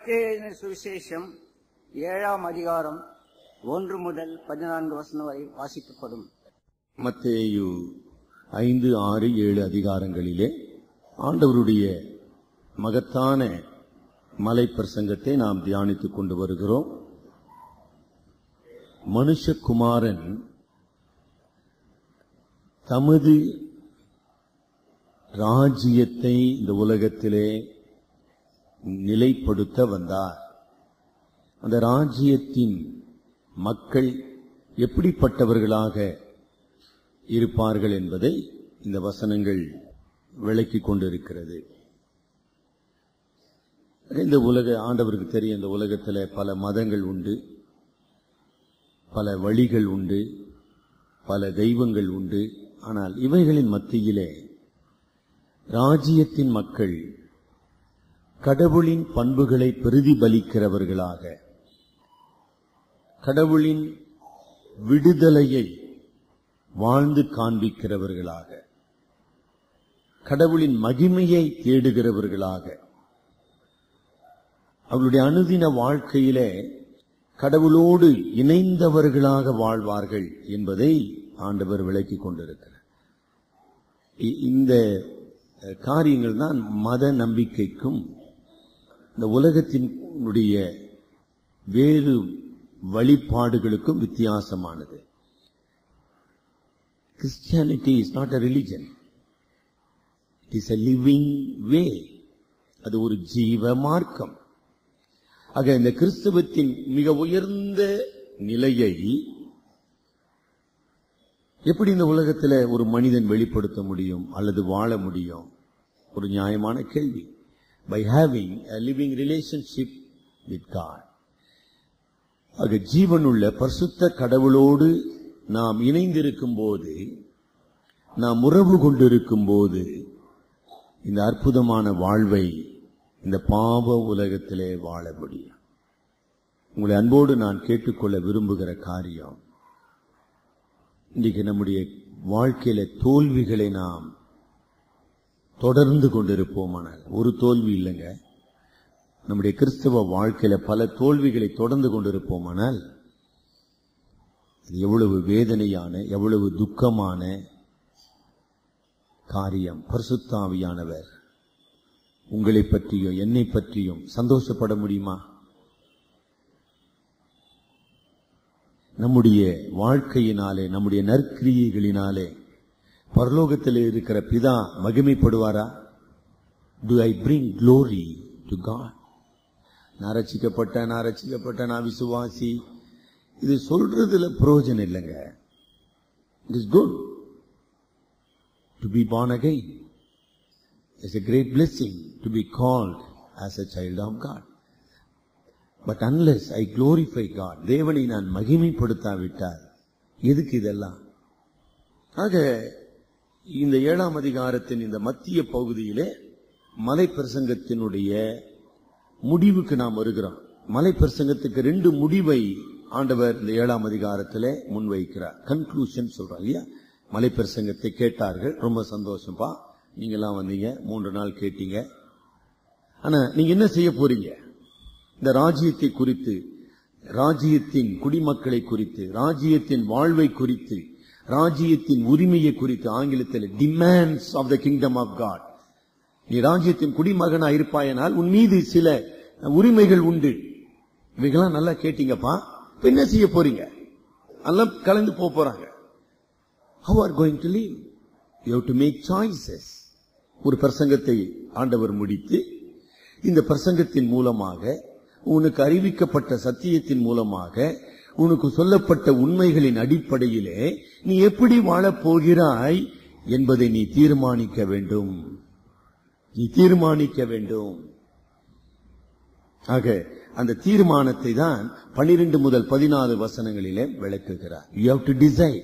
மத்திய சுவிசேஷம் ஏழாம் அதிகாரம் ஒன்று முதல் பதினான்கு வசனம் வரை வாசிக்கப்படும் மத்தேயு ஐந்து ஆறு ஏழு அதிகாரங்களிலே ஆண்டவருடைய மகத்தான மலை பிரசங்கத்தை நாம் தியானித்துக் கொண்டு வருகிறோம் மனுஷகுமாரன் தமது ராஜ்யத்தை இந்த உலகத்திலே நிலைப்படுத்த வந்தார் அந்த ராஜ்யத்தின் மக்கள் எப்படிப்பட்டவர்களாக இருப்பார்கள் என்பதை இந்த வசனங்கள் விளக்கிக் கொண்டிருக்கிறது இந்த உலக ஆண்டவருக்கு தெரியும் இந்த உலகத்தில் பல மதங்கள் உண்டு பல வழிகள் உண்டு பல தெய்வங்கள் உண்டு ஆனால் இவைகளின் மத்தியிலே ராஜ்யத்தின் மக்கள் கடவுளின் பண்புகளை பிரதிபலிக்கிறவர்களாக கடவுளின் விடுதலையை வாழ்ந்து காண்பிக்கிறவர்களாக கடவுளின் மகிமையை தேடுகிறவர்களாக அவர்களுடைய அனுதின வாழ்க்கையிலே கடவுளோடு இணைந்தவர்களாக வாழ்வார்கள் என்பதை ஆண்டவர் விளக்கிக் கொண்டிருக்கிறார் இ- இந்த அஹ், காரியங்கள் தான் மத நம்பிக்கைக்கும் இந்த உலகத்தினுடைய வேறு வழிபாடுகளுக்கும் வித்தியாசமானது Christianity is not a religion it is a living way அது ஒரு ஜீவ மார்க்கம் ஆக இந்த கிறிஸ்தவத்தின் மிக உயர்ந்த நிலையை எப்படி இந்த உலகத்தில் ஒரு மனிதன் வெளிப்படுத்த முடியும் அல்லது வாழ முடியும் ஒரு நியாயமான கேள்வி by having a living relationship with God ஆக ஜீவனுள்ள பரிசுத்த கடவுளோடு நாம் இணைந்திருக்கும் போது நாம் உறவு கொண்டிருக்கும் போது இந்த அற்புதமான வாழ்வை இந்த பாவ உலகத்திலே வாழ முடியும் உங்களை அன்போடு நான் கேட்டுக்கொள்ள விரும்புகிற காரியம் இன்றைக்கு நம்முடைய வாழ்க்கையில தோல்விகளை நாம் தொடர்ந்து கொண்டிருப்போமானால் ஒரு தோல்வி இல்லைங்க நம்முடைய கிறிஸ்தவ வாழ்க்கையில பல தோல்விகளை தொடர்ந்து கொண்டிருப்போமானால் அது எவ்வளவு வேதனையான எவ்வளவு துக்கமான காரியம் பரிசுத்தாவியானவர் உங்களை பற்றியும் என்னை பற்றியும் சந்தோஷப்பட முடியுமா நம்முடைய வாழ்க்கையினாலே நம்முடைய நற்கிரியைகளினாலே பரலோகத்தில் இருக்கிற பிதா மகிமைப்படுவாரா do I bring glory to God நான் ரட்சிக்கப்பட்ட நான் ரட்சிக்கப்பட்ட நான் விசுவாசி இது சொல்றதுல பிரயோஜனம் இல்லைங்க it is good to be born again is a great blessing to be called as a child of God. But unless I glorify God தேவனை நான் மகிமைப்படுத்தாவிட்டால் எதுக்கு இதெல்லாம் ஆக இந்த ஏழாம் அதிகாரத்தின் இந்த மத்திய பகுதியிலே மலை பிரசங்கத்தினுடைய முடிவுக்கு நாம் வருகிறோம் மலை பிரசங்கத்துக்கு ரெண்டு முடிவை ஆண்டவர் இந்த ஏழாம் அதிகாரத்திலே முன்வைக்கிறார் கன்க்ளூஷன் சொல்றார் இல்லையா மலை பிரசங்கத்தை கேட்டார்கள் ரொம்ப சந்தோஷம்பா நீங்கெல்லாம் வந்தீங்க மூன்று நாள் கேட்டீங்க ஆனா நீங்க என்ன செய்ய போறீங்க இந்த ராஜ்யத்தை குறித்து ராஜ்யத்தின் குடிமக்களை குறித்து ராஜ்யத்தின் வாழ்வை குறித்து ராஜ்யத்தின் உரிமையை குறித்து ஆங்கிலத்தில் demands of the kingdom of God நீ ராஜ்யத்தின் குடிமகனா இருப்பாயனால் உன் மீது சில உரிமைகள் உண்டு இவைகளாம் நல்லா கேட்டீங்கப்பா இப்ப என்ன செய்ய போறீங்க எல்லாம் கலந்து போக போறாங்க how are going to live you have to make choices ஒரு பிரசங்கத்தை ஆண்டவர் முடித்து இந்த பிரசங்கத்தின் மூலமாக உனக்கு அறிவிக்கப்பட்ட சத்தியத்தின் மூலமாக உனக்கு சொல்லப்பட்ட உண்மைகளின் அடிப்படையிலே நீ எப்படி வாழப் போகிறாய் என்பதை நீ தீர்மானிக்க வேண்டும் நீ தீர்மானிக்க வேண்டும் ஆக அந்த தீர்மானத்தை தான் பனிரெண்டு முதல் பதினாலு வசனங்களிலே விளக்குகிறார் you have to decide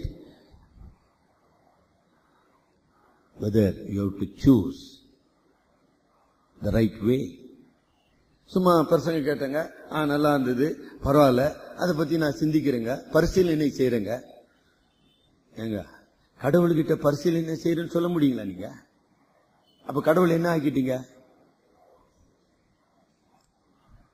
whether you have to choose the right way. சும்மா பிரசங்க கேட்டங்க ஆ நல்லா இருந்தது பரவாயில்ல அதை பத்தி நான் சிந்திக்கிறேங்க பரிசீலனை செய்யறேங்க ஏங்க கடவுள்கிட்ட பரிசீலனை செய்யறேன்னு சொல்ல முடியுங்களா நீங்க அப்ப கடவுள் என்ன ஆக்கிட்டீங்க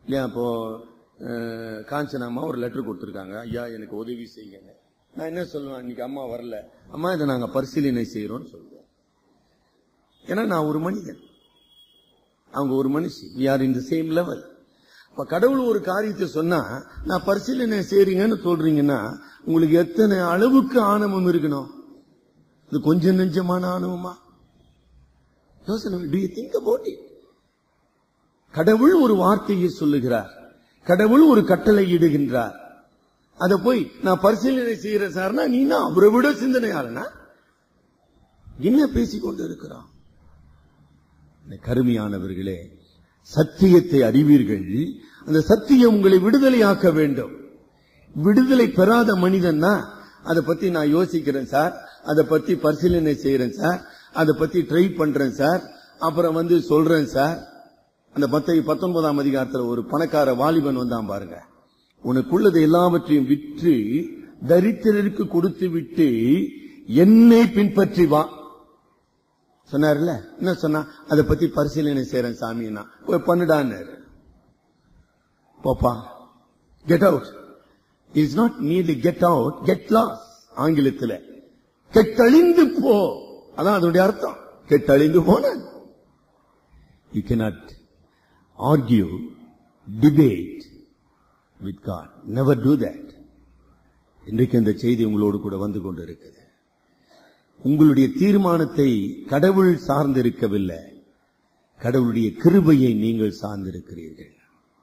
இல்லையா இப்போ அஹ், காஞ்சனாம்மா ஒரு லெட்டர் கொடுத்துருக்காங்க ஐயா எனக்கு உதவி செய்யுங்க நான் என்ன சொல்லுவேன் இன்னைக்கு அம்மா வரல அம்மா இதை நாங்க பரிசீலனை செய்யறோம்னு சொல்லுவேன் ஏன்னா நான் ஒரு மனிதன் அவங்க ஒரு மனுஷி we are in the same level இப்ப கடவுள் ஒரு காரியத்தை சொன்னா நான் பரிசீலனை செய்றீங்கன்னு சொல்றீங்கன்னா உங்களுக்கு எத்தனை அளவுக்கு ஆணவம் இருக்கணும் இது கொஞ்சம் நெஞ்சமான ஆணவமா யோசனை do you think about it கடவுள் ஒரு வார்த்தையை சொல்லுகிறார் கடவுள் ஒரு கட்டளை இடுகின்றார் அத போய் நான் பரிசீலனை செய்யற சார்னா நீனா அவரை விட சிந்தனையாளனா என்ன பேசிக் கொண்டு இருக்கிறான் கருமையானவர்களே சத்தியத்தை அறிவீர்கள் அந்த சத்தியம் உங்களை விடுதலையாக்க வேண்டும் விடுதலை பெறாத மனிதன் தான் அதை பத்தி நான் யோசிக்கிறேன் சார் அதை பத்தி பரிசீலனை செய்யறேன் சார் அதை பத்தி ட்ரை பண்றேன் சார் அப்புறம் வந்து சொல்றேன் சார் அந்த பத்தை பத்தொன்பதாம் அதிகாரத்துல ஒரு பணக்கார வாலிபன் வந்தான் பாருங்க உனக்குள்ளது எல்லாவற்றையும் விற்று தரித்திரருக்கு கொடுத்து விட்டு என்னை பின்பற்றி வா சொன்னார்ல என்ன சொன்னா அதை பத்தி பரிசீலனை செய்யறேன் சாமின்னா போய் பண்ணுடான்னாரு போப்பா get out is not merely get out get lost ஆங்கிலத்தில் கெட்டழிந்து போ அதான் அதனுடைய அர்த்தம் கெட்டழிந்து போன you cannot argue debate with God never do that இன்றைக்கு இந்த செய்தி உங்களோடு கூட வந்து கொண்டிருக்குது உங்களுடைய தீர்மானத்தை கடவுள் சார்ந்திருக்கவில்லை கடவுளுடைய கிருபையை நீங்கள் சார்ந்திருக்கிறீர்கள்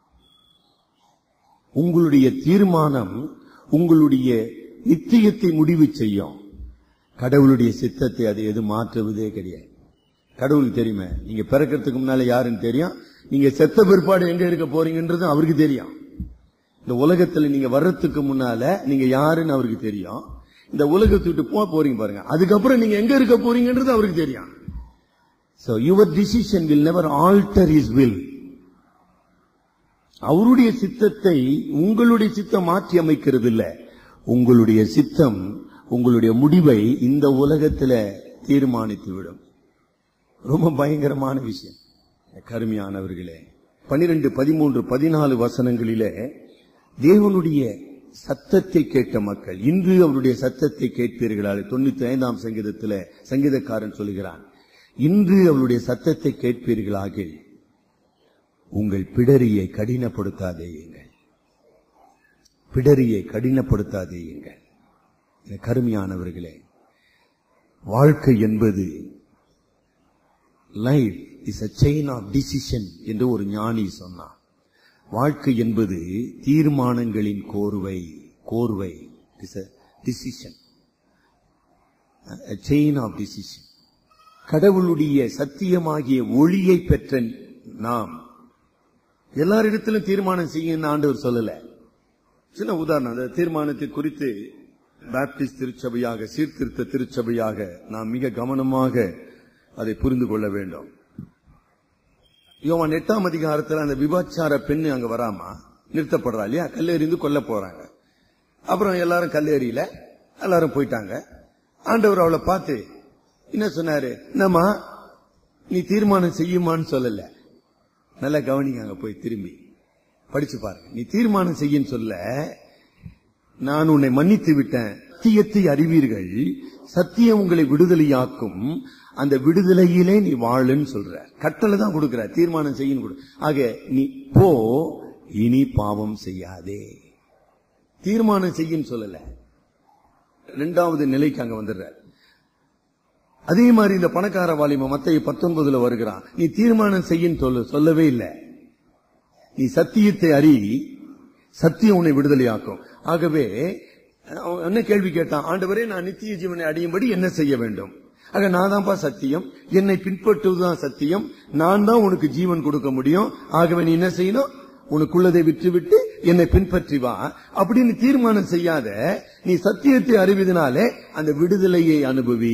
உங்களுடைய தீர்மானம் உங்களுடைய நித்தியத்தை முடிவு செய்யும் கடவுளுடைய சித்தத்தை அது எது மாற்றுவதே கிடையாது கடவுளுக்கு தெரியுமே நீங்க பிறக்கிறதுக்கு முன்னால யாருன்னு தெரியும் நீங்க செத்த பிற்பாடு எங்க இருக்க போறீங்கன்றது அவருக்கு தெரியும் இந்த உலகத்துல நீங்க வர்றதுக்கு முன்னால நீங்க யாருன்னு அவருக்கு தெரியும் இந்த உலகத்தை விட்டு போக போறீங்க பாருங்க அதுக்கப்புறம் நீங்க எங்க இருக்க போறீங்கன்றது அவருக்கு தெரியும் So your decision will never alter his will. அவருடைய சித்தத்தை உங்களுடைய சித்தம் மாற்றி அமைக்கிறது இல்ல உங்களுடைய சித்தம் உங்களுடைய முடிவை இந்த உலகத்துல தீர்மானித்து விடும் ரொம்ப பயங்கரமான விஷயம் கருமையானவர்களே பனிரெண்டு பதிமூன்று பதினாலு வசனங்களிலே தேவனுடைய சத்தத்தை கேட்ட மக்கள் இன்று அவருடைய சத்தத்தை கேட்பீர்களால் தொண்ணூத்தி ஐந்தாம் சங்கீதத்துல சங்கீதக்காரன் சொல்கிறான் இன்று அவருடைய சத்தத்தை கேட்பீர்களாக உங்கள் பிடரியை கடினப்படுத்தாதேயுங்கள் பிடரியை கடினப்படுத்தாதேயுங்கள் என கருமையானவர்களே வாழ்க்கை என்பது life is a chain of decision என்று ஒரு ஞானி சொன்னான் வாழ்க்கை என்பது தீர்மானங்களின் கோர்வை கோர்வை is a decision chain of decision கடவுளுடைய சத்தியமாகிய ஒளியை பெற்ற நாம் எல்லாரிடத்திலும் தீர்மானம் செய்ய ஆண்டவர் சொல்லல சின்ன உதாரணம் அந்த தீர்மானத்தை குறித்து பாப்டிஸ்ட் திருச்சபையாக சீர்திருத்த திருச்சபையாக நாம் மிக கவனமாக அதை புரிந்து கொள்ள வேண்டும் யோவான் எட்டாம் அதிகாரத்தில் அந்த விபச்சார பெண்ணு அங்க வராமா நிறுத்தப்படுறா இல்லையா கல்லெறிந்து கொல்ல போறாங்க அப்புறம் எல்லாரும் கல்லெறியில எல்லாரும் போயிட்டாங்க ஆண்டவர் அவளை பார்த்து என்ன சொன்னாரு என்னம்மா நீ தீர்மானம் செய்யுமான்னு சொல்லல நல்லா கவனிங்க அங்க போய் திரும்பி படிச்சு பாருங்க நீ தீர்மானம் செய்யன்னு சொல்ல நான் உன்னை மன்னித்து விட்டேன் சத்தியத்தை அறிவீர்கள் சத்தியம் உங்களை விடுதலையாக்கும் அந்த விடுதலையிலே நீ வாழுன்னு சொல்ற கட்டளை தான் கொடுக்கிற தீர்மானம் செய்யணும் கொடு ஆக நீ போ இனி பாவம் செய்யாதே தீர்மானம் செய்யும் சொல்லல ரெண்டாவது நிலைக்கு அங்க வந்துடுற அதே மாதிரி இந்த பணக்கார வாலிப மத்திய பத்தொன்பதுல வருகிறான் நீ தீர்மானம் செய்யும் சொல்ல சொல்லவே இல்லை நீ சத்தியத்தை அறி சத்தியம் உன்னை விடுதலையாக்கும் ஆகவே அவன் என்ன கேள்வி கேட்டான் ஆண்டவரே நான் நித்திய ஜீவனை அடையும்படி என்ன செய்ய வேண்டும் ஆக நான் தான்ப்பா சத்தியம் என்னை பின்பற்றுவதுதான் சத்தியம் நான் தான் உனக்கு ஜீவன் கொடுக்க முடியும் ஆகவே நீ என்ன செய்யணும் உனக்குள்ளதை விட்டுவிட்டு என்னை பின்பற்றி வா அப்படின்னு தீர்மானம் செய்யாத நீ சத்தியத்தை அறிவதனாலே அந்த விடுதலையை அனுபவி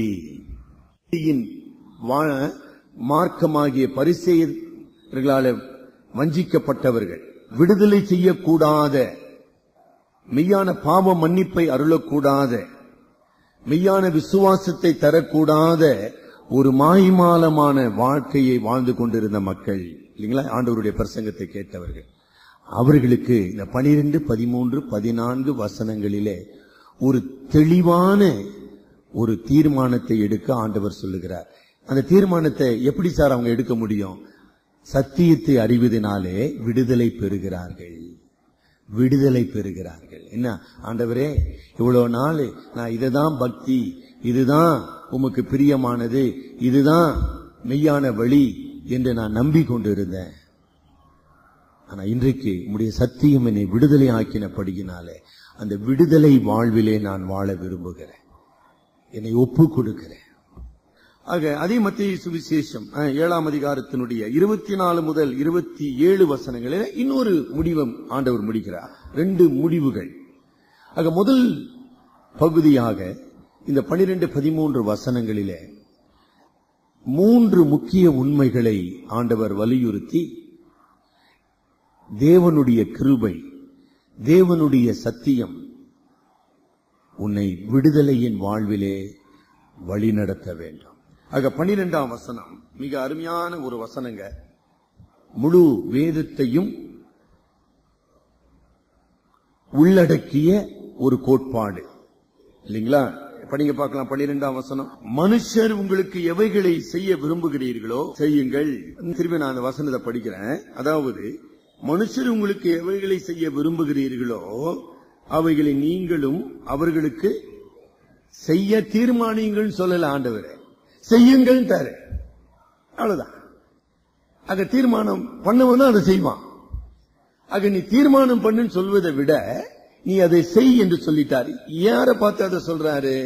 வா- மார்க்கமாகிய பரிசெயர்களால வஞ்சிக்கப்பட்டவர்கள் விடுதலை செய்யக்கூடாத மெய்யான பாவ மன்னிப்பை அருளக்கூடாத மெய்யான விசுவாசத்தை தரக்கூடாத ஒரு மாய்மாலமான வாழ்க்கையை வாழ்ந்து கொண்டிருந்த மக்கள் இல்லைங்களா ஆண்டவருடைய பிரசங்கத்தை கேட்டவர்கள் அவர்களுக்கு இந்த பனிரெண்டு பதிமூன்று பதினான்கு வசனங்களிலே ஒரு தெளிவான ஒரு தீர்மானத்தை எடுக்க ஆண்டவர் சொல்லுகிறார் அந்த தீர்மானத்தை எப்படி சார் அவங்க எடுக்க முடியும் சத்தியத்தை அறிவதனாலே விடுதலை பெறுகிறார்கள் விடுதலை பெறுகிறார்கள் என்ன ஆண்டவரே இவ்வளவு நாள் நான் இதுதான் பக்தி இதுதான் உமக்கு பிரியமானது இதுதான் மெய்யான வழி என்று நான் நம்பிக்கொண்டு இருந்தேன் ஆனா இன்றைக்கு உம்முடைய சத்தியம் என்னை விடுதலை ஆக்கினபடியினாலே அந்த விடுதலை வாழ்விலே நான் வாழ விரும்புகிறேன் என்னை ஒப்பு கொடுக்கிறேன் ஆக அதே மத்திய சுவிசேஷம் அஹ், ஏழாம் அதிகாரத்தினுடைய இருபத்தி நாலு முதல் இருபத்தி ஏழு வசனங்களில் இன்னொரு முடிவம் ஆண்டவர் முடிக்கிறார் ரெண்டு முடிவுகள் ஆக முதல் பகுதியாக இந்த பனிரெண்டு பதிமூன்று வசனங்களிலே மூன்று முக்கிய உண்மைகளை ஆண்டவர் வலியுறுத்தி தேவனுடைய கிருபை தேவனுடைய சத்தியம் உன்னை விடுதலையின் வாழ்விலே வழிநடத்த வேண்டும் ஆக பன்னிரெண்டாம் வசனம் மிக அருமையான ஒரு வசனங்க முழு வேதத்தையும் உள்ளடக்கிய ஒரு கோட்பாடு இல்லைங்களா படிங்க பார்க்கலாம் பன்னிரெண்டாம் வசனம் மனுஷர் உங்களுக்கு எவைகளை செய்ய விரும்புகிறீர்களோ செய்யுங்கள் திரும்பி நான் அந்த வசனத்தை படிக்கிறேன் அதாவது மனுஷர் உங்களுக்கு எவைகளை செய்ய விரும்புகிறீர்களோ அவைகளை நீங்களும் அவர்களுக்கு செய்ய தீர்மானியுங்கள் சொல்லல ஆண்டவரே செய்யுங்கள் தர அவ்வளவுதான் அங்க தீர்மானம் பண்ணவன் தான் அதை செய்வான் ஆக நீ தீர்மானம் பண்ணுன்னு சொல்வதை விட நீ அதை செய் என்று சொல்லிட்டாரு யார பார்த்து அதை சொல்றாரு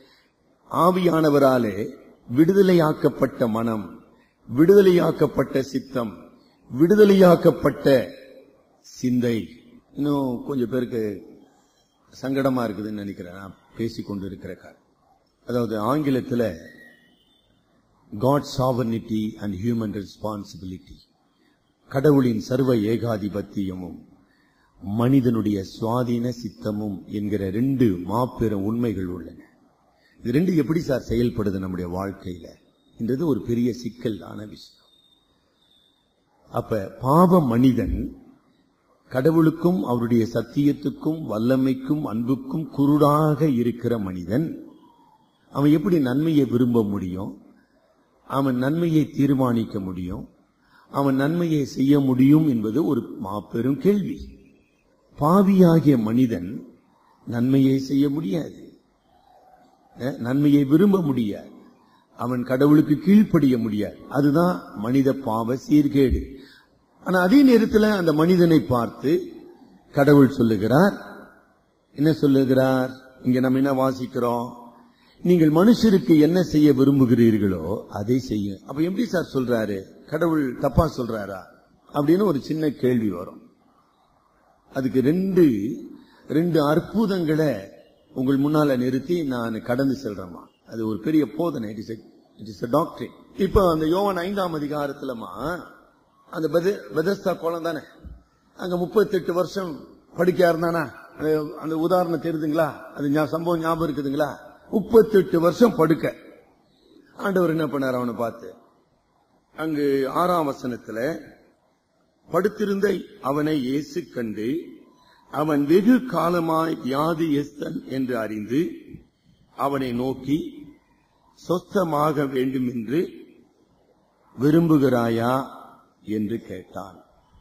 ஆவியானவராலே விடுதலையாக்கப்பட்ட மனம் விடுதலையாக்கப்பட்ட சித்தம் விடுதலையாக்கப்பட்ட சிந்தை இன்னும் கொஞ்சம் பேருக்கு சங்கடமா இருக்குதுன்னு நினைக்கிறேன் நான் பேசிக்கொண்டு இருக்கிற கார் அதாவது ஆங்கிலத்தில் God sovereignty and human responsibility கடவுளின் சர்வ ஏகாதிபத்தியமும் மனிதனுடைய சுவாதீன சித்தமும் என்கிற ரெண்டு மாபெரும் உண்மைகள் உள்ளன இது ரெண்டு எப்படி சார் செயல்படுது நம்முடைய வாழ்க்கையில என்றது ஒரு பெரிய சிக்கலான விஷயம் அப்ப பாவ மனிதன் கடவுளுக்கும் அவருடைய சத்தியத்துக்கும் வல்லமைக்கும் அன்புக்கும் குருடாக இருக்கிற மனிதன் அவன் எப்படி நன்மையை விரும்ப முடியும் அவன் நன்மையை தீர்மானிக்க முடியும் அவன் நன்மையை செய்ய முடியும் என்பது ஒரு மாபெரும் கேள்வி பாவியாகிய மனிதன் நன்மையை செய்ய முடியாது அஹ், நன்மையை விரும்ப முடியாது அவன் கடவுளுக்கு கீழ்ப்படிய முடியாது அதுதான் மனித பாவ சீர்கேடு ஆனா அதே நேரத்தில் அந்த மனிதனை பார்த்து கடவுள் சொல்லுகிறார் என்ன சொல்லுகிறார் இங்க நம்ம என்ன வாசிக்கிறோம் நீங்கள் மனுஷருக்கு என்ன செய்ய விரும்புகிறீர்களோ அதை செய்ய அப்ப எப்படி சார் சொல்றாரு கடவுள் தப்பா சொல்றாரா அப்படின்னு ஒரு சின்ன கேள்வி வரும் அதுக்கு ரெண்டு ரெண்டு அற்புதங்களை உங்கள் முன்னால நிறுத்தி நான் கடந்து செல்றேமா அது ஒரு பெரிய போதனை it is it is doctoring இப்போ அந்த யோவான் ஐந்தாம் அதிகாரத்துலமா அந்த பெத- பெதஸ்தா குளம் தானே அங்க முப்பத்தெட்டு வருஷம் படிக்க இருந்தானா அந்த- அந்த உதாரணம் தெரியுதுங்களா அது ஞா- சம்பவம் ஞாபகம் இருக்குதுங்களா முப்பத்தெட்டு வருஷம் படுக்க ஆண்டவர் என்ன பண்ணார் அவனை பார்த்து அங்கு ஆறாம் வசனத்துல படுத்திருந்த அவனை இயேசு கண்டு அவன் வெகு காலமாய் வியாதியஸ்தன் என்று அறிந்து அவனை நோக்கி சொஸ்தமாக வேண்டும் என்று விரும்புகிறாயா என்று கேட்டான்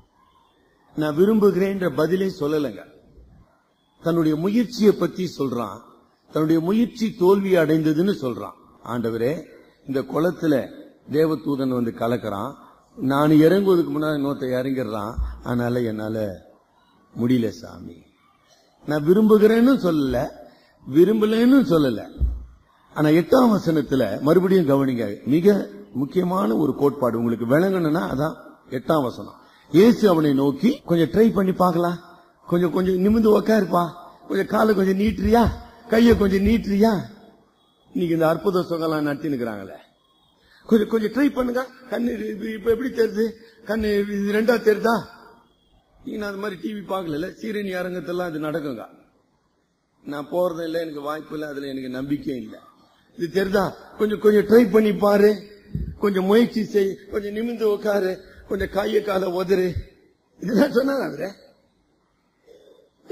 நான் விரும்புகிறேன்ற பதிலே சொல்லலைங்க தன்னுடைய முயற்சியை பத்தி சொல்றான் தன்னுடைய முயற்சி தோல்வி அடைந்ததுன்னு சொல்றான் ஆண்டவரே இந்த குளத்துல தேவதூதன் வந்து கலக்கிறான் நான் இறங்குவதுக்கு முன்னாடி இன்னொருத்த இறங்கிடுறான் அதனால என்னால முடியல சாமி நான் விரும்புகிறேன்னு சொல்லல விரும்பலன்னு சொல்லல ஆனா எட்டாம் வசனத்துல மறுபடியும் கவனிங்க மிக முக்கியமான ஒரு கோட்பாடு உங்களுக்கு விளங்கணும்னா அதான் எட்டாம் வசனம் இயேசு அவனை நோக்கி கொஞ்சம் ட்ரை பண்ணி பார்க்கலாம் கொஞ்சம் கொஞ்சம் நிமிந்து உக்காருப்பா கொஞ்சம் காலை கொஞ்சம் நீட்டுறியா கையை கொஞ்சம் நீட்டுறியா இன்னைக்கு இந்த அற்புத சுகம்லாம் நடத்தி நிக்கிறாங்களே கொஞ்சம் கொஞ்சம் ட்ரை பண்ணுங்க கண்ணு இது இப்ப எப்படி தெரியுது கண்ணு இது ரெண்டா தெரியுதா நீங்க அது மாதிரி டிவி பார்க்கல சீரணி அரங்கத்தெல்லாம் இது நடக்குங்க நான் போறது இல்லை எனக்கு வாய்ப்பு இல்லை அதுல எனக்கு நம்பிக்கை இல்லை இது தெரியுதா கொஞ்சம் கொஞ்சம் ட்ரை பண்ணி பாரு கொஞ்சம் முயற்சி செய் கொஞ்சம் நிமிந்து உட்காரு கொஞ்சம் கைய கால உதறு இதெல்லாம் சொன்னாங்க அவரு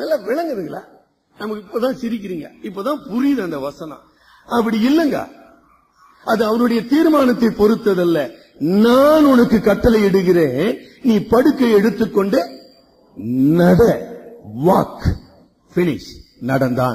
நல்லா விளங்குதுங்களா நமக்கு இப்பதான் சிரிக்கிறீங்க இப்பதான் புரியுது அந்த வசனம் அப்படி இல்லைங்க அது அவருடைய தீர்மானத்தை பொறுத்ததல்ல நான் உனக்கு கட்டளை இடுகிறேன் நீ படுக்கை எடுத்துக்கொண்டு நட வாக் பினிஷ் நடந்தான்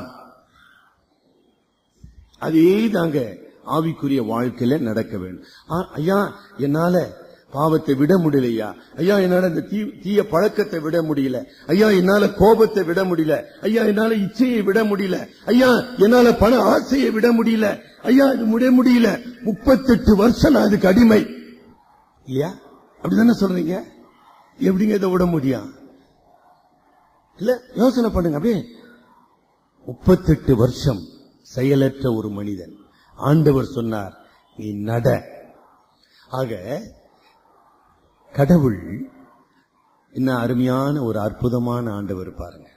அதே தாங்க ஆவிக்குரிய வாழ்க்கையில நடக்க வேண்டும் ஆ, ஐயா என்னால பாவத்தை விட முடியலையா ஐயா என்னால இந்த தீ- தீய பழக்கத்தை விட முடியல ஐயா என்னால கோபத்தை விட முடியல ஐயா என்னால இச்சையை விட முடியல ஐயா என்னால பண ஆசையை விட முடியல ஐயா இது விட முடியல முப்பத்தெட்டு வருஷம் நான் அதுக்கு அடிமை இல்லையா அப்படிதானே சொல்றீங்க எப்படிங்க இதை விட முடியும் இல்ல யோசனை பண்ணுங்க அப்படியே முப்பத்தெட்டு வருஷம் செயலற்ற ஒரு மனிதன் ஆண்டவர் சொன்னார் நீ நட ஆக கடவுள் என்ன அருமையான ஒரு அற்புதமான ஆண்டவர் பாருங்க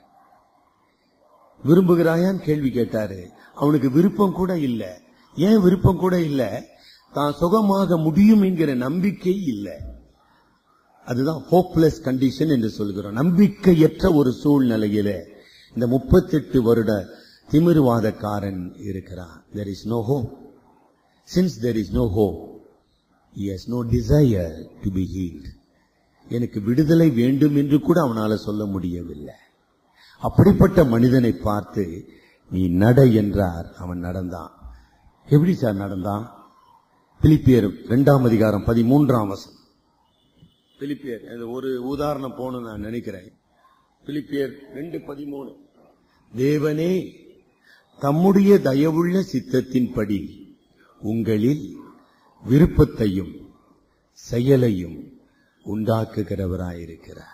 விரும்புகிறாயான்னு கேள்வி கேட்டாரு அவனுக்கு விருப்பம் கூட இல்ல ஏன் விருப்பம் கூட இல்ல தான் சுகமாக முடியும் என்கிற நம்பிக்கை இல்லை அதுதான் ஹோப்லெஸ் கண்டிஷன் என்று சொல்கிறோம் நம்பிக்கையற்ற ஒரு சூழ்நிலையில இந்த முப்பத்தெட்டு வருட திமிர்வாதக்காரன் இருக்கிறான் there is no hope since there is no hope he has no desire to be healed எனக்கு விடுதலை வேண்டும் என்று கூட அவனால சொல்ல முடியவில்லை அப்படிப்பட்ட மனிதனை பார்த்து நீ நட என்றார் அவன் நடந்தான் எப்படி சார் நடந்தான் பிலிப்பியர் இரண்டாம் அதிகாரம் பதிமூன்றாம் வசனம் பிலிப்பியர் இது ஒரு உதாரணம் போகணும் நான் நினைக்கிறேன் பிலிப்பியர் ரெண்டு பதிமூணு தேவனே தம்முடைய தயவுள்ள சித்தத்தின்படி உங்களில் விருப்பத்தையும் செயலையும் உண்டாக்குகிறவராயிருக்கிறார்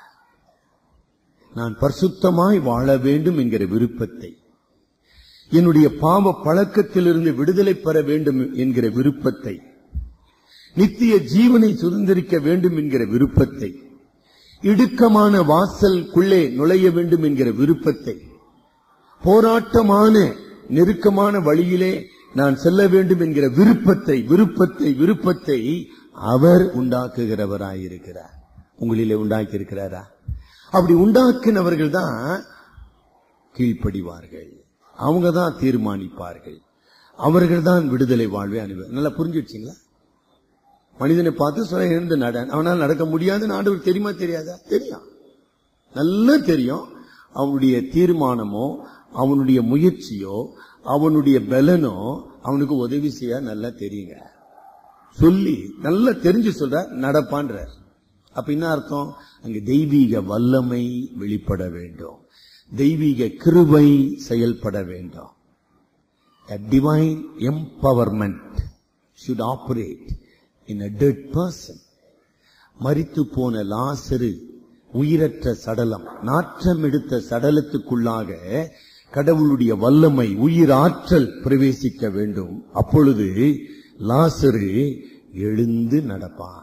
நான் பரிசுத்தமாய் வாழ வேண்டும் என்கிற விருப்பத்தை என்னுடைய பாவ பழக்கத்திலிருந்து விடுதலை பெற வேண்டும் என்கிற விருப்பத்தை நித்திய ஜீவனை சுதந்திரிக்க வேண்டும் என்கிற விருப்பத்தை இடுக்கமான வாசலுக்குள்ளே நுழைய வேண்டும் என்கிற விருப்பத்தை போராட்டமான நெருக்கமான வழியிலே நான் செல்ல வேண்டும் என்கிற விருப்பத்தை விருப்பத்தை விருப்பத்தை அவர் உண்டாக்குகிறவராயிருக்கிறார் உங்களிலே உண்டாக்கி இருக்கிறாரா அப்படி உண்டாக்கினவர்கள் தான் கீழ்ப்படிவார்கள் அவங்க தான் தீர்மானிப்பார்கள் அவர்கள் தான் விடுதலை வாழ்வை அனுபவம் நல்லா புரிஞ்சுடுச்சிங்களா மனிதனை பார்த்து சொல்ல எழுந்து நட அவனால் நடக்க முடியாதுன்னு ஆண்டவர் தெரியுமா தெரியாதா தெரியும் நல்லா தெரியும் அவனுடைய தீர்மானமோ அவனுடைய முயற்சியோ அவனுடைய பலனோ அவனுக்கு உதவி செய்ய நல்லா தெரியுங்க சொல்லி நல்லா தெரிஞ்சு சொல்ற நடப்பான்றார் அப்ப என்ன அர்த்தம் அங்க தெய்வீக வல்லமை வெளிப்பட வேண்டும் தெய்வீக கிருபை செயல்பட வேண்டும் A divine empowerment should operate in a dead person. மரித்து போன லாசரு உயிரற்ற சடலம் நாற்றம் எடுத்த சடலத்துக்குள்ளாக கடவுளுடைய வல்லமை உயிர் ஆற்றல் பிரவேசிக்க வேண்டும் அப்பொழுது லாசரு எழுந்து நடப்பான்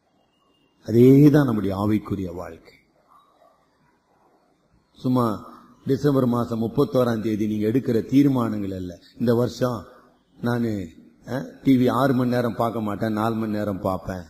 அதேதான் நம்முடைய ஆவிக்குரிய வாழ்க்கை சும்மா டிசம்பர் மாசம் முப்பத்தோராம் தேதி நீங்க எடுக்கிற தீர்மானங்கள் அல்ல இந்த வருஷம் நான் டிவி ஆறு மணி நேரம் பார்க்க மாட்டேன் நாலு மணி நேரம் பார்ப்பேன்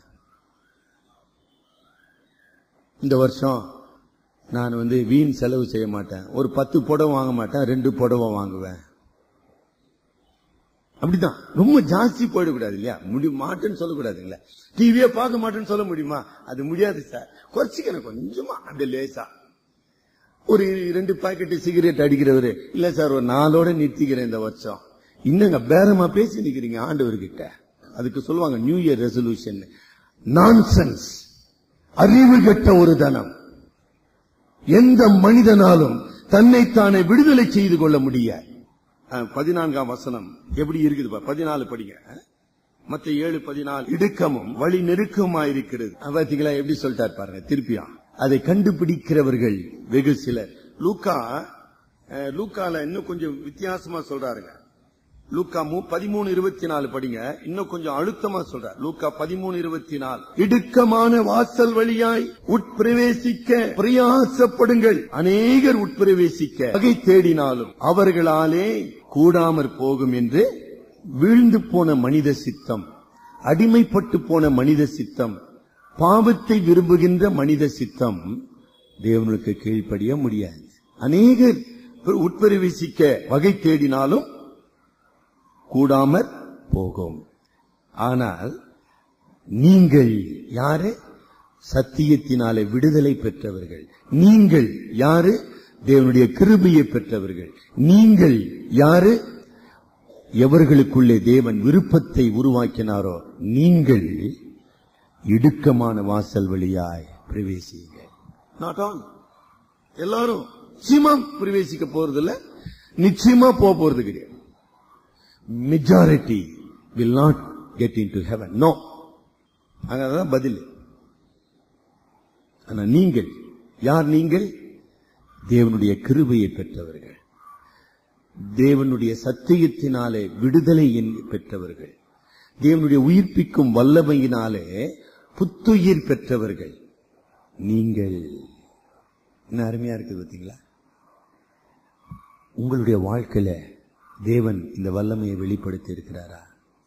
இந்த வருஷம் நான் வந்து வீண் செலவு செய்ய மாட்டேன் ஒரு பத்து புடவை வாங்க மாட்டேன் ரெண்டு புடவை வாங்குவேன் அப்படிதான் ரொம்ப ஜாஸ்தி போயிடக்கூடாது இல்லையா முடி மாட்டேன்னு சொல்லக்கூடாதுங்களா டிவியே பார்க்க மாட்டேன்னு சொல்ல முடியுமா அது முடியாது சார் குறைச்சிக்கணும் கொஞ்சமா அப்படி லேசா ஒரு ரெண்டு பாக்கெட் சிகரெட் அடிக்கிறவரு இல்ல சார் ஒரு நாளோட நிறுத்திக்கிறேன் இந்த வருஷம் இன்னங்க பேரமா பேசி நிக்கிறீங்க ஆண்டவர்கிட்ட அதுக்கு சொல்லுவாங்க நியூ இயர் ரெசல்யூஷன் நான்சென்ஸ் அறிவு கெட்ட ஒரு தனம் எந்த மனிதனாலும் தன்னைத்தானே விடுதலை செய்து கொள்ள முடியாது அஹ், பதினான்காம் வசனம் எப்படி இருக்குது பா- பதினாலு படிங்க அஹ். மத்த ஏழு பதினாலு இடுக்கமும் வழி நெருக்கமா இருக்கிறது பார்த்தீங்களா எப்படி சொல்லிட்டார் பாருங்க திருப்பியா அதை கண்டுபிடிக்கிறவர்கள் வெகு சிலர் லூக்கா அஹ், லூக்கால இன்னும் கொஞ்சம் வித்தியாசமா சொல்றாருங்க லூக்கா மூ பதிமூணு இருபத்தி நாலு படிங்க இன்னும் கொஞ்சம் அழுத்தமா சொல்றார் லூக்கா பதிமூணு இருபத்தி நாலு இடுக்கமான வாசல் வழியாய் உட்பிரவேசிக்க பிரயாசப்படுங்கள் அநேகர் உட்பிரவேசிக்க வகை தேடினாலும் அவர்களாலே கூடாமற் போகும் என்று வீழ்ந்து போன மனித சித்தம் அடிமைப்பட்டு போன மனித சித்தம் பாவத்தை விரும்புகின்ற மனித சித்தம் தேவனுக்கு கீழ்ப்படிய முடியாது அநேகர் உட்பிரவேசிக்க வகை தேடினாலும் கூடாமற் போகும் ஆனால் நீங்கள் யாரு சத்தியத்தினாலே விடுதலை பெற்றவர்கள் நீங்கள் யாரு தேவனுடைய கிருபையை பெற்றவர்கள் நீங்கள் யாரு எவர்களுக்குள்ளே தேவன் விருப்பத்தை உருவாக்கினாரோ நீங்கள் இடுக்கமான வாசல் வழியாய் பிரவேசிங்க நாட் ஆல் எல்லாரும் நிச்சயமா பிரவேசிக்க போறதில்ல நிச்சயமா போக போறது கிடையாது majority will not get into heaven no அங்கதான் பதில் ஆனா நீங்கள் யார் நீங்கள் தேவனுடைய கிருபையை பெற்றவர்கள் தேவனுடைய சத்தியத்தினாலே விடுதலை என்- பெற்றவர்கள் தேவனுடைய உயிர்ப்பிக்கும் வல்லமையினாலே புத்துயிர் பெற்றவர்கள் நீங்கள் என்ன அருமையா இருக்குது பார்த்தீங்களா உங்களுடைய வாழ்க்கையில தேவன் இந்த வல்லமையை வெளிப்படுத்தி இருக்கிறாரா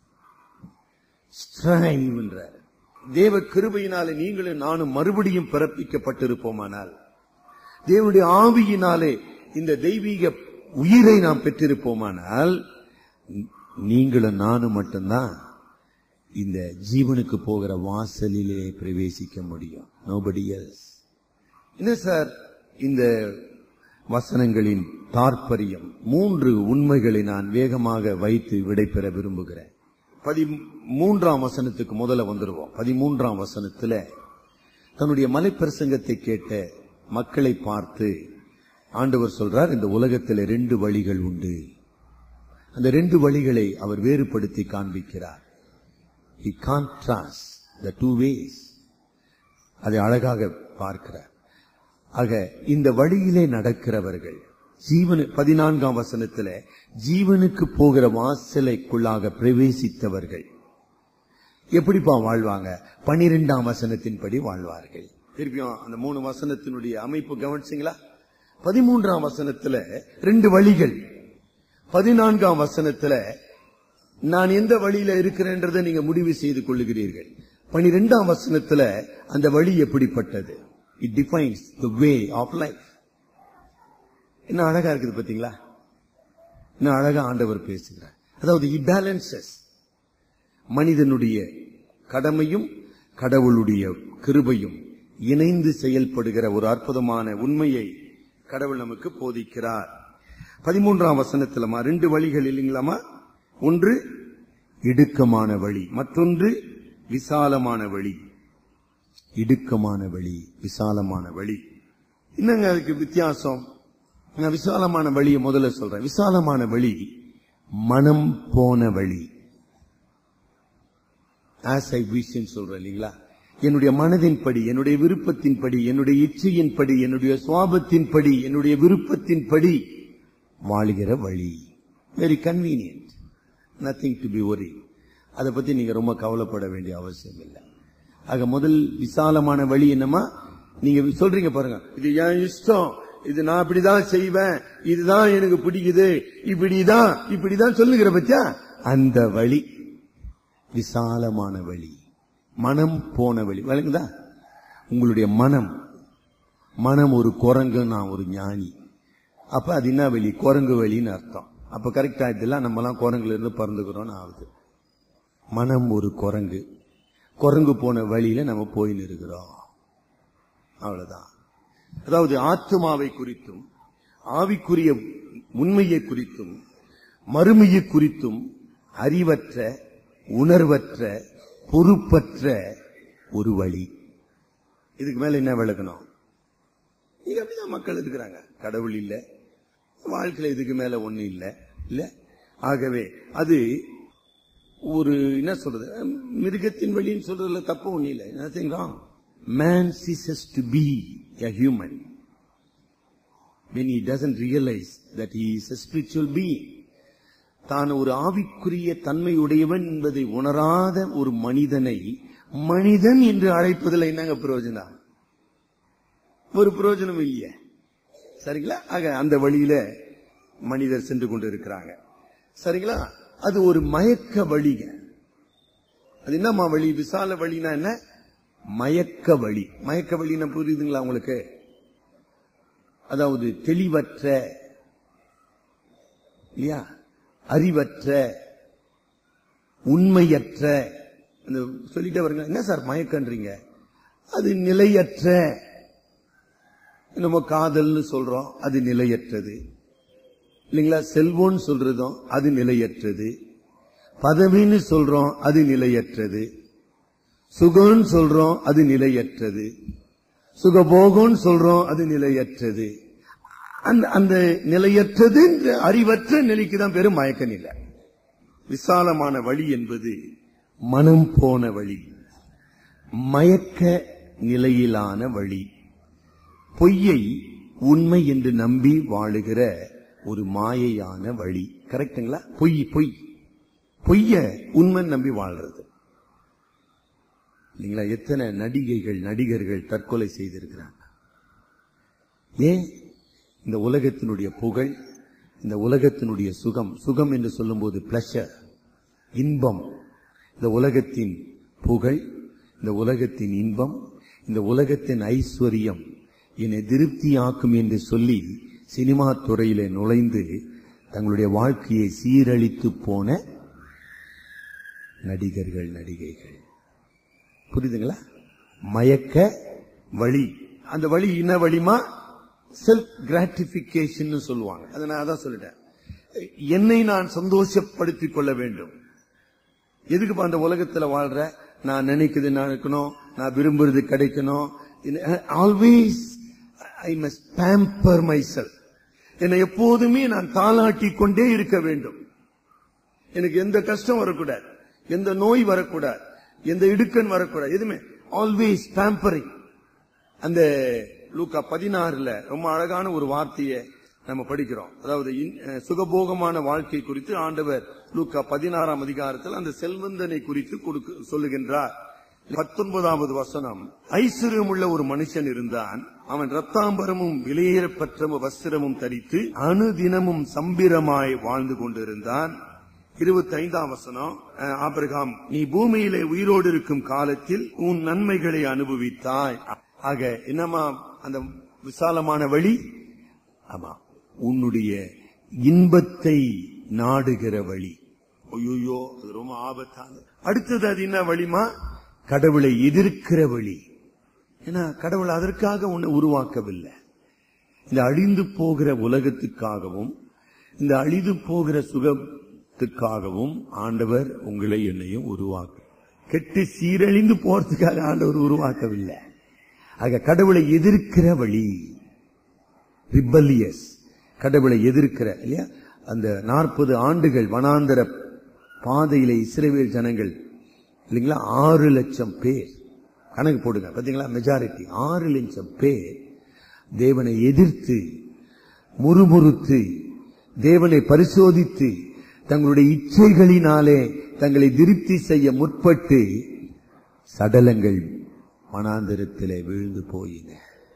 Strive என்றார் தேவ கிருபையினாலே நீங்களும் நானும் மறுபடியும் பிறப்பிக்கப்பட்டிருப்போமானால் தேவனுடைய ஆவியினாலே இந்த தெய்வீக உயிரை நாம் பெற்றிருப்போமானால் நீங்களும் நானும் மட்டும்தான் இந்த ஜீவனுக்கு போகிற வாசலிலே பிரவேசிக்க முடியும் நோபடி எல்ஸ் என்ன சார் இந்த வசனங்களின் தாற்பயம் மூன்று உண்மைகளை நான் வேகமாக வைத்து விடைபெற விரும்புகிறேன் பதிமூன்றாம் வசனத்துக்கு முதல்ல வந்துருவோம் பதிமூன்றாம் வசனத்துல தன்னுடைய மலைப்பிரசங்கத்தை கேட்ட மக்களை பார்த்து ஆண்டவர் சொல்றார் இந்த உலகத்தில் ரெண்டு வழிகள் உண்டு அந்த ரெண்டு வழிகளை அவர் வேறுபடுத்தி காண்பிக்கிறார் he contrasts the two ways அதை அழகாக பார்க்கிறார் ஆக இந்த வழியிலே நடக்கிறவர்கள் ஜீவனு பதினான்காம் வசனத்துல ஜீவனுக்கு போகிற வாசலைக்குள்ளாக பிரவேசித்தவர்கள் எப்படிப்பா வாழ்வாங்க பனிரெண்டாம் வசனத்தின்படி வாழ்வார்கள் திருப்பியும் அந்த மூணு வசனத்தினுடைய அமைப்பு கவனிச்சிங்களா பதிமூன்றாம் வசனத்துல ரெண்டு வழிகள் பதினான்காம் வசனத்துல நான் எந்த வழியில இருக்கிறேன்றதை நீங்க முடிவு செய்து கொள்ளுகிறீர்கள் பனிரெண்டாம் வசனத்துல அந்த வழி எப்படிப்பட்டது it defines the way of life என்ன அழகா இருக்குது பாத்தீங்களா என்ன அழகா ஆண்டவர் பேசுகிறார் அதாவது இபேலன்சஸ் மனிதனுடைய கடமையும் கடவுளுடைய கிருபையும் இணைந்து செயல்படுகிற ஒரு அற்புதமான உண்மையை கடவுள் நமக்கு போதிக்கிறார் பதிமூன்றாம் வசனத்திலமா ரெண்டு வழிகள் இல்லைங்களாமா ஒன்று இடுக்கமான வழி மற்றொன்று விசாலமான வழி இடுக்கமான வழி விசாலமான வழி என்னங்க அதுக்கு வித்தியாசம் நான் விசாலமான வழியை முதல்ல சொல்றேன் விசாலமான வழி மனம் போன வழி ஆஸ் ஐ விஷன் சொல்றேன் இல்லைங்களா என்னுடைய மனதின்படி என்னுடைய விருப்பத்தின்படி என்னுடைய இச்சையின்படி என்னுடைய சுவாபத்தின்படி என்னுடைய விருப்பத்தின்படி வாழ்கிற வழி very convenient nothing to be worry அதை பத்தி நீங்க ரொம்ப கவலைப்பட வேண்டிய அவசியம் இல்லை ஆக முதல் விசாலமான வழி என்னமா நீங்க சொல்றீங்க பாருங்க இது என் இஷ்டம் இது நான் இப்படிதான் செய்வேன் இதுதான் எனக்கு பிடிக்குது இப்படிதான் இப்படிதான் சொல்லுகிற பச்சா அந்த வழி விசாலமான வழி மனம் போன வழி வழங்குதா உங்களுடைய மனம் மனம் ஒரு குரங்கு நான் ஒரு ஞானி அப்ப அது என்ன வழி குரங்கு வழின்னு அர்த்தம் அப்ப கரெக்டா இதெல்லாம் நம்ம எல்லாம் குரங்குல இருந்து பறந்துக்கிறோம்னு ஆகுது மனம் ஒரு குரங்கு குரங்கு போன வழியில நம்ம போயின்னு இருக்கிறோம் அவ்வளவுதான் அதாவது ஆத்மாவை குறித்தும் ஆவிக்குரிய உண்மையை குறித்தும் மறுமையை குறித்தும் அறிவற்ற உணர்வற்ற பொறுப்பற்ற ஒரு வழி இதுக்கு மேல என்ன விளக்கணும் இங்க அப்படிதான் மக்கள் இருக்கிறாங்க கடவுள் இல்ல வாழ்க்கையில இதுக்கு மேல ஒண்ணு இல்ல இல்ல ஆகவே அது ஒரு என்ன சொல்றது மிருகத்தின் வழின்னு சொல்றதுல தப்பு ஒண்ணு இல்லை nothing wrong man ceases to be a human when he doesn't realize that he is a spiritual being தான் ஒரு ஆவிக்குரிய தன்மையுடையவன் என்பதை உணராத ஒரு மனிதனை மனிதன் என்று அழைப்பதில் என்னங்க பிரயோஜனம் ஒரு பிரயோஜனம் இல்லையே சரிங்களா ஆக அந்த வழியில மனிதர் சென்று கொண்டு இருக்கிறாங்க சரிங்களா அது ஒரு மயக்க வழிங்க அது என்னம்மா வழி விசால வழினா என்ன மயக்க வழி மயக்க வழினா புரியுதுங்களா உங்களுக்கு அதாவது தெளிவற்ற இல்லையா அறிவற்ற உண்மையற்ற அந்த சொல்லிட்டே வருங்க என்ன சார் மயக்கன்றீங்க அது நிலையற்ற நம்ம காதல்னு சொல்றோம் அது நிலையற்றது இல்லைங்களா செல்வோன்னு சொல்றதும் அது நிலையற்றது பதவின்னு சொல்றோம் அது நிலையற்றது சுகம்னு சொல்றோம் அது நிலையற்றது சுகபோகம்னு சொல்றோம் அது நிலையற்றது அந்த அந்த நிலையற்றது என்ற அறிவற்ற நிலைக்கு தான் பெரும் மயக்க நிலை விசாலமான வழி என்பது மனம் போன வழி மயக்க நிலையிலான வழி பொய்யை உண்மை என்று நம்பி வாழுகிற ஒரு மாயையான வழி கரெக்டுங்களா பொய் பொய் பொய்ய உண்மை நம்பி வாழ்றது இல்லைங்களா எத்தனை நடிகைகள் நடிகர்கள் தற்கொலை செய்திருக்கிறாங்க ஏன் இந்த உலகத்தினுடைய புகழ் இந்த உலகத்தினுடைய சுகம் சுகம் என்று சொல்லும்போது பிளஷர் இன்பம் இந்த உலகத்தின் புகழ் இந்த உலகத்தின் இன்பம் இந்த உலகத்தின் ஐஸ்வர்யம் என்னை திருப்தியாக்கும் என்று சொல்லி சினிமா துறையிலே நுழைந்து தங்களுடைய வாழ்க்கையை சீரழித்து போன நடிகர்கள் நடிகைகள் புரியுதுங்களா மயக்க வழி அந்த வழி என்ன வழிமா செல்ஃப் கிராட்டிபிகேஷன் சொல்லுவாங்க அதை நான் அதான் சொல்லிட்டேன் என்னை நான் சந்தோஷப்படுத்திக் கொள்ள வேண்டும் எதுக்கு அந்த உலகத்துல வாழ்ற நான் நினைக்கிறது நடக்கணும் நான் விரும்புறது கிடைக்கணும் always I must pamper myself என்னை எப்போதுமே நான் தாளாட்டி கொண்டே இருக்க வேண்டும் எனக்கு எந்த கஷ்டம் வரக்கூடாது எந்த நோய் வரக்கூடாது எந்த இடுக்கன் வரக்கூடாது எதுவுமே ஆல்வேஸ் பேம்பரிங் அந்த லூக்கா பதினாறுல ரொம்ப அழகான ஒரு வார்த்தையை நம்ம படிக்கிறோம் அதாவது இன்- அஹ் சுகபோகமான வாழ்க்கை குறித்து ஆண்டவர் லூக்கா பதினாறாம் அதிகாரத்தில் அந்த செல்வந்தனை குறித்து கொடுக்க சொல்லுகின்றார் பத்தொன்பதாவது வசனம் ஐஸ்வர்யம் உள்ள ஒரு மனுஷன் இருந்தான் அவன் ரத்தாம்பரமும் விலையேறப்பற்ற வஸ்திரமும் தரித்து அனுதினமும் சம்பிரமாய் வாழ்ந்து கொண்டிருந்தான் இருபத்தி ஐந்தாம் வசனம் அஹ், ஆபிரகாம் நீ பூமியிலே உயிரோடு இருக்கும் காலத்தில் உன் நன்மைகளை அனுபவித்தாய் ஆக என்னமா அந்த விசாலமான வழி ஆமா உன்னுடைய இன்பத்தை நாடுகிற வழி ஐயோ அது ரொம்ப ஆபத்தான அடுத்தது அது என்ன வழிமா கடவுளை எதிர்க்கிற வழி ஏன்னா கடவுள் அதற்காக உன்னை உருவாக்கவில்லை இந்த அழிந்து போகிற உலகத்துக்காகவும் இந்த அழிந்து போகிற சுகத்துக்காகவும் ஆண்டவர் உங்களை என்னையும் உருவாக்க கெட்டு சீரழிந்து போறதுக்காக ஆண்டவர் உருவாக்கவில்லை ஆக கடவுளை எதிர்க்கிற வழி ரிபல்லியஸ் கடவுளை எதிர்க்கிற இல்லையா அந்த நாற்பது ஆண்டுகள் வனாந்தர பாதையில இஸ்ரேவேல் ஜனங்கள் இல்லைங்களா ஆறு லட்சம் பேர் கணக்கு போடுங்க பாத்தீங்களா மெஜாரிட்டி ஆறு லட்சம் பேர் தேவனை எதிர்த்து முறுமுறுத்து தேவனை பரிசோதித்து தங்களுடைய இச்சைகளினாலே தங்களை திருப்தி செய்ய முற்பட்டு சடலங்கள் மனாந்திரத்திலே விழுந்து போயின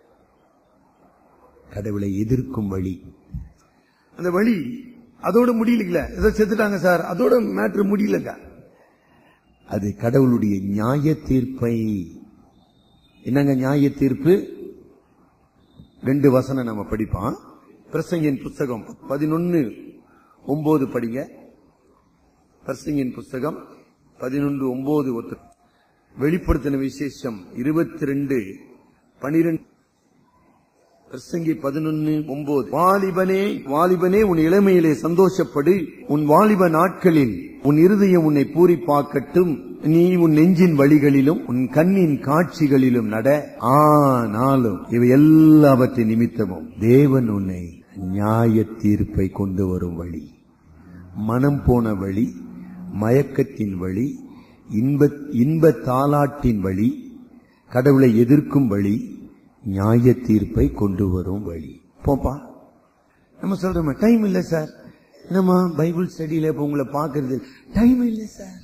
கடவுளை எதிர்க்கும் வழி அந்த வழி அதோட முடியலங்கள ஏதோ செத்துட்டாங்க சார் அதோட மேட்ரு முடியலங்க அது கடவுளுடைய நியாய தீர்ப்பை என்னங்க நியாய தீர்ப்பு ரெண்டு வசனம் நம்ம படிப்போம் பிரசங்கின் புஸ்தகம் பதினொன்னு ஒன்பது படிங்க பிரசங்கின் புஸ்தகம் பதினொன்று ஒன்பது ஒத்து வெளிப்படுத்தின விசேஷம் இருபத்தி ரெண்டு பனிரெண்டு பிரசங்கி பதினொன்னு ஒன்பது வாலிபனே வாலிபனே உன் இளமையிலே சந்தோஷப்படு உன் வாலிப நாட்களில் உன் இருதயம் உன்னை பூரிப்பாக்கட்டும் நீ உன் நெஞ்சின் வழிகளிலும் உன் கண்ணின் காட்சிகளிலும் நட ஆனாலும் இவை எல்லாவற்றின் நிமித்தமும் தேவன் உன்னை நியாய தீர்ப்பை கொண்டு வரும் வழி மனம் போன வழி மயக்கத்தின் வழி இன்ப இன்ப தாலாட்டின் வழி கடவுளை எதிர்க்கும் வழி நியாய தீர்ப்பை கொண்டு வரும் வழி போப்பா நம்ம சொல்றோம் டைம் இல்ல சார் நம்ம பைபிள் ஸ்டடியில இப்ப உங்களை பாக்குறது டைம் இல்ல சார்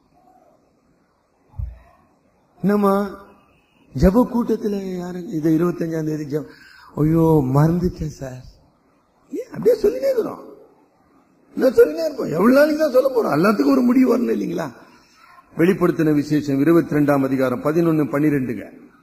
நம்ம ஜப கூட்டத்துல யாரு இது இருபத்தஞ்சாம் தேதி ஜப ஐயோ மறந்துட்டேன் சார் ஏன் அப்படியே சொல்லினே இருக்கிறோம் நான் சொல்லினே இருப்போம் எவ்வளவு நாளைக்கு தான் சொல்ல போறோம் எல்லாத்துக்கும் ஒரு முடிவு வரணும் இல்லைங்களா வெளிப்படுத்தின விசேஷம் இருபத்தி ரெண்டாம் அதிகாரம் பதினொன்னு பன்னிரெண்டுங்க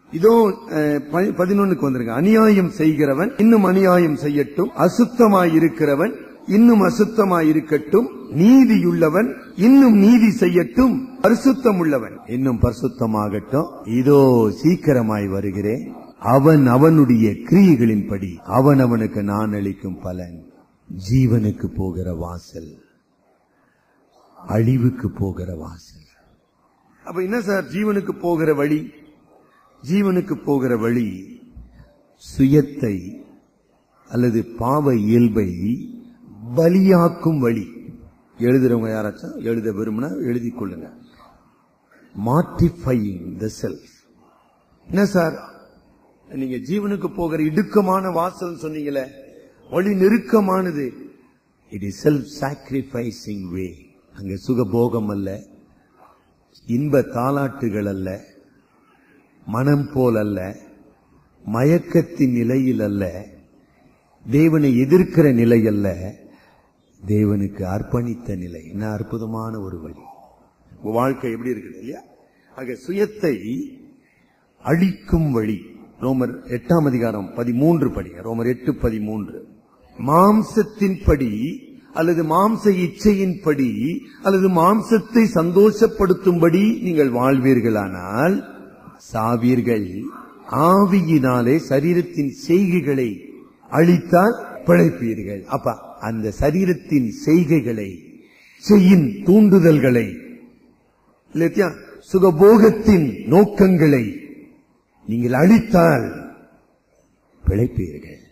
இதோ பதினொன்னுக்கு வந்திருக்க அநியாயம் செய்கிறவன் இன்னும் அநியாயம் செய்யட்டும் அசுத்தமாய் இருக்கிறவன் இன்னும் அசுத்தமாய் இருக்கட்டும் நீதியுள்ளவன் இன்னும் நீதி செய்யட்டும் பரிசுத்தம் உள்ளவன் இன்னும் பரிசுத்தமாகட்டும் இதோ சீக்கிரமாய் வருகிறேன் அவன் அவனுடைய கிரியைகளின்படி அவன் அவனுக்கு நான் அளிக்கும் பலன் ஜீவனுக்கு போகிற வாசல் அழிவுக்கு போகிற வாசல் அப்ப என்ன சார் ஜீவனுக்கு போகிற வழி ஜீவனுக்கு போகிற வழி சுயத்தை அல்லது பாவ இயல்பை பலியாக்கும் வழி எழுதுறவங்க யாராச்சும் எழுத விரும்பினா எழுதி கொள்ளுங்க மார்டிஃபையிங் த செல்ஃப் என்ன சார் நீங்க ஜீவனுக்கு போகிற இடுக்கமான வாசல் சொன்னீங்களே வழி நெருக்கமானது it is self sacrificing way அங்க சுகபோகம் அல்ல இன்ப தாலாட்டுகள் அல்ல மனம் போல் அல்ல மயக்கத்தின் நிலையில் அல்ல தேவனை எதிர்க்கிற நிலை அல்ல தேவனுக்கு அர்ப்பணித்த நிலை என்ன அற்புதமான ஒரு வழி உங்க வாழ்க்கை எப்படி இருக்குது இல்லையா ஆக சுயத்தை அழிக்கும் வழி ரோமர் எட்டாம் அதிகாரம் பதிமூன்று படி ரோமர் எட்டு பதிமூன்று மாம்சத்தின்படி அல்லது மாம்ச இச்சையின்படி அல்லது மாம்சத்தை சந்தோஷப்படுத்தும்படி நீங்கள் வாழ்வீர்களானால் சாவீர்கள் ஆவியினாலே சரீரத்தின் செய்கைகளை அழித்தால் பிழைப்பீர்கள் அப்ப அந்த சரீரத்தின் செய்கைகளை செய்யின் தூண்டுதல்களை இல்லையா சுகபோகத்தின் நோக்கங்களை நீங்கள் அழித்தால் பிழைப்பீர்கள்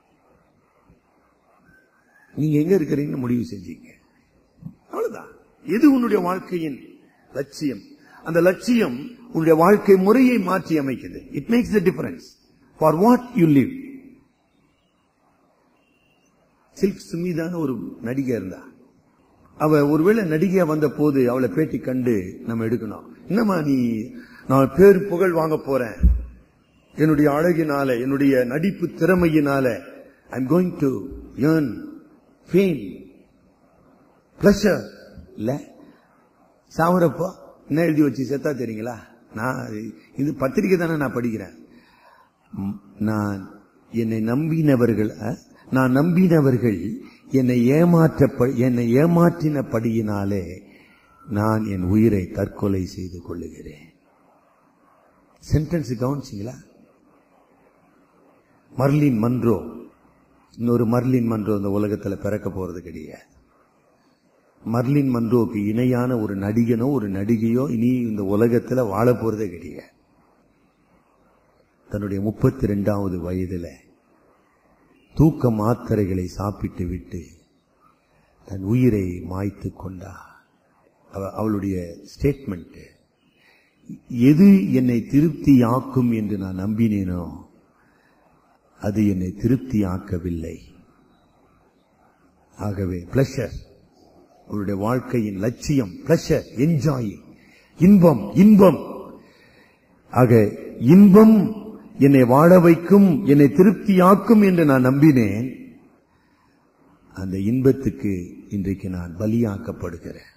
நீங்க எங்க இருக்கிறீங்கன்னு முடிவு செஞ்சீங்க அவ்வளவுதான் எது உன்னுடைய வாழ்க்கையின் லட்சியம் அந்த லட்சியம் உன்னுடைய வாழ்க்கை முறையை மாற்றி அமைக்குது it makes the difference for what you live Silk சுமிதான ஒரு நடிகை இருந்தா அவ ஒருவேளை நடிகையா வந்த போது அவளை பேட்டி கண்டு நம்ம எடுக்கணும் என்னம்மா நீ நான் பேர் புகழ் வாங்க போறேன் என்னுடைய அழகினால என்னுடைய நடிப்பு திறமையினால I am going to earn fame pleasure இல்ல சாவரப்போ என்ன எழுதி வச்சு செத்தா தெரியுங்களா நான் இது பத்திரிக்கை தானே நான் படிக்கிறேன் நான் என்னை நம்பினவர்கள் நான் நம்பினவர்கள் என்னை ஏமாற்ற என்னை ஏமாற்றினபடியினாலே நான் என் உயிரை தற்கொலை செய்து கொள்ளுகிறேன் சென்டென்ஸ் கவனிச்சிங்களா மர்லின் மன்றோ இன்னொரு மர்லின் மன்றோ இந்த உலகத்துல பிறக்க போறது கிடையாது மர்லின் மன்றோக்கு இணையான ஒரு நடிகனோ ஒரு நடிகையோ இனி இந்த உலகத்துல வாழ போறதே கிடையாது தன்னுடைய முப்பத்தி ரெண்டாவது வயதுல தூக்க மாத்திரைகளை சாப்பிட்டு விட்டு தன் உயிரை மாய்த்து கொண்டா அவளுடைய ஸ்டேட்மெண்ட் எது என்னை திருப்தி ஆக்கும் என்று நான் நம்பினேனோ அது என்னை திருப்தி ஆக்கவில்லை ஆகவே பிளஷர் அவருடைய வாழ்க்கையின் லட்சியம் பிளஷர் என்ஜாய் இன்பம் இன்பம் ஆக இன்பம் என்னை வாழ வைக்கும் என்னை திருப்தியாக்கும் என்று நான் நம்பினேன் அந்த இன்பத்துக்கு இன்றைக்கு நான் பலியாக்கப்படுகிறேன்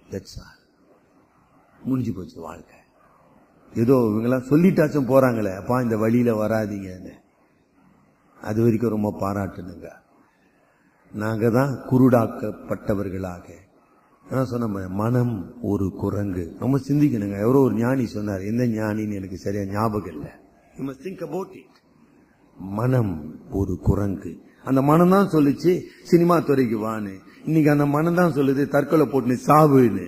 முடிஞ்சு போச்சு வாழ்க்கை ஏதோ இவங்கெல்லாம் சொல்லிட்டாச்சும் போறாங்களே அப்பா இந்த வழியில வராதீங்கன்னு அது வரைக்கும் ரொம்ப பாராட்டுனுங்க நாங்க தான் குருடாக்கப்பட்டவர்களாக சொன்ன மனம் ஒரு குரங்கு ரொம்ப சிந்திக்கணுங்க எவரோ ஒரு ஞானி சொன்னார் எந்த ஞானின்னு எனக்கு சரியா ஞாபகம் இல்லை you must think about it மனம் ஒரு குரங்கு அந்த மனம் தான் சொல்லுச்சு சினிமா துறைக்கு வான்னு இன்னைக்கு அந்த மனம் தான் சொல்லுது தற்கொலை போட்டு சாவுன்னு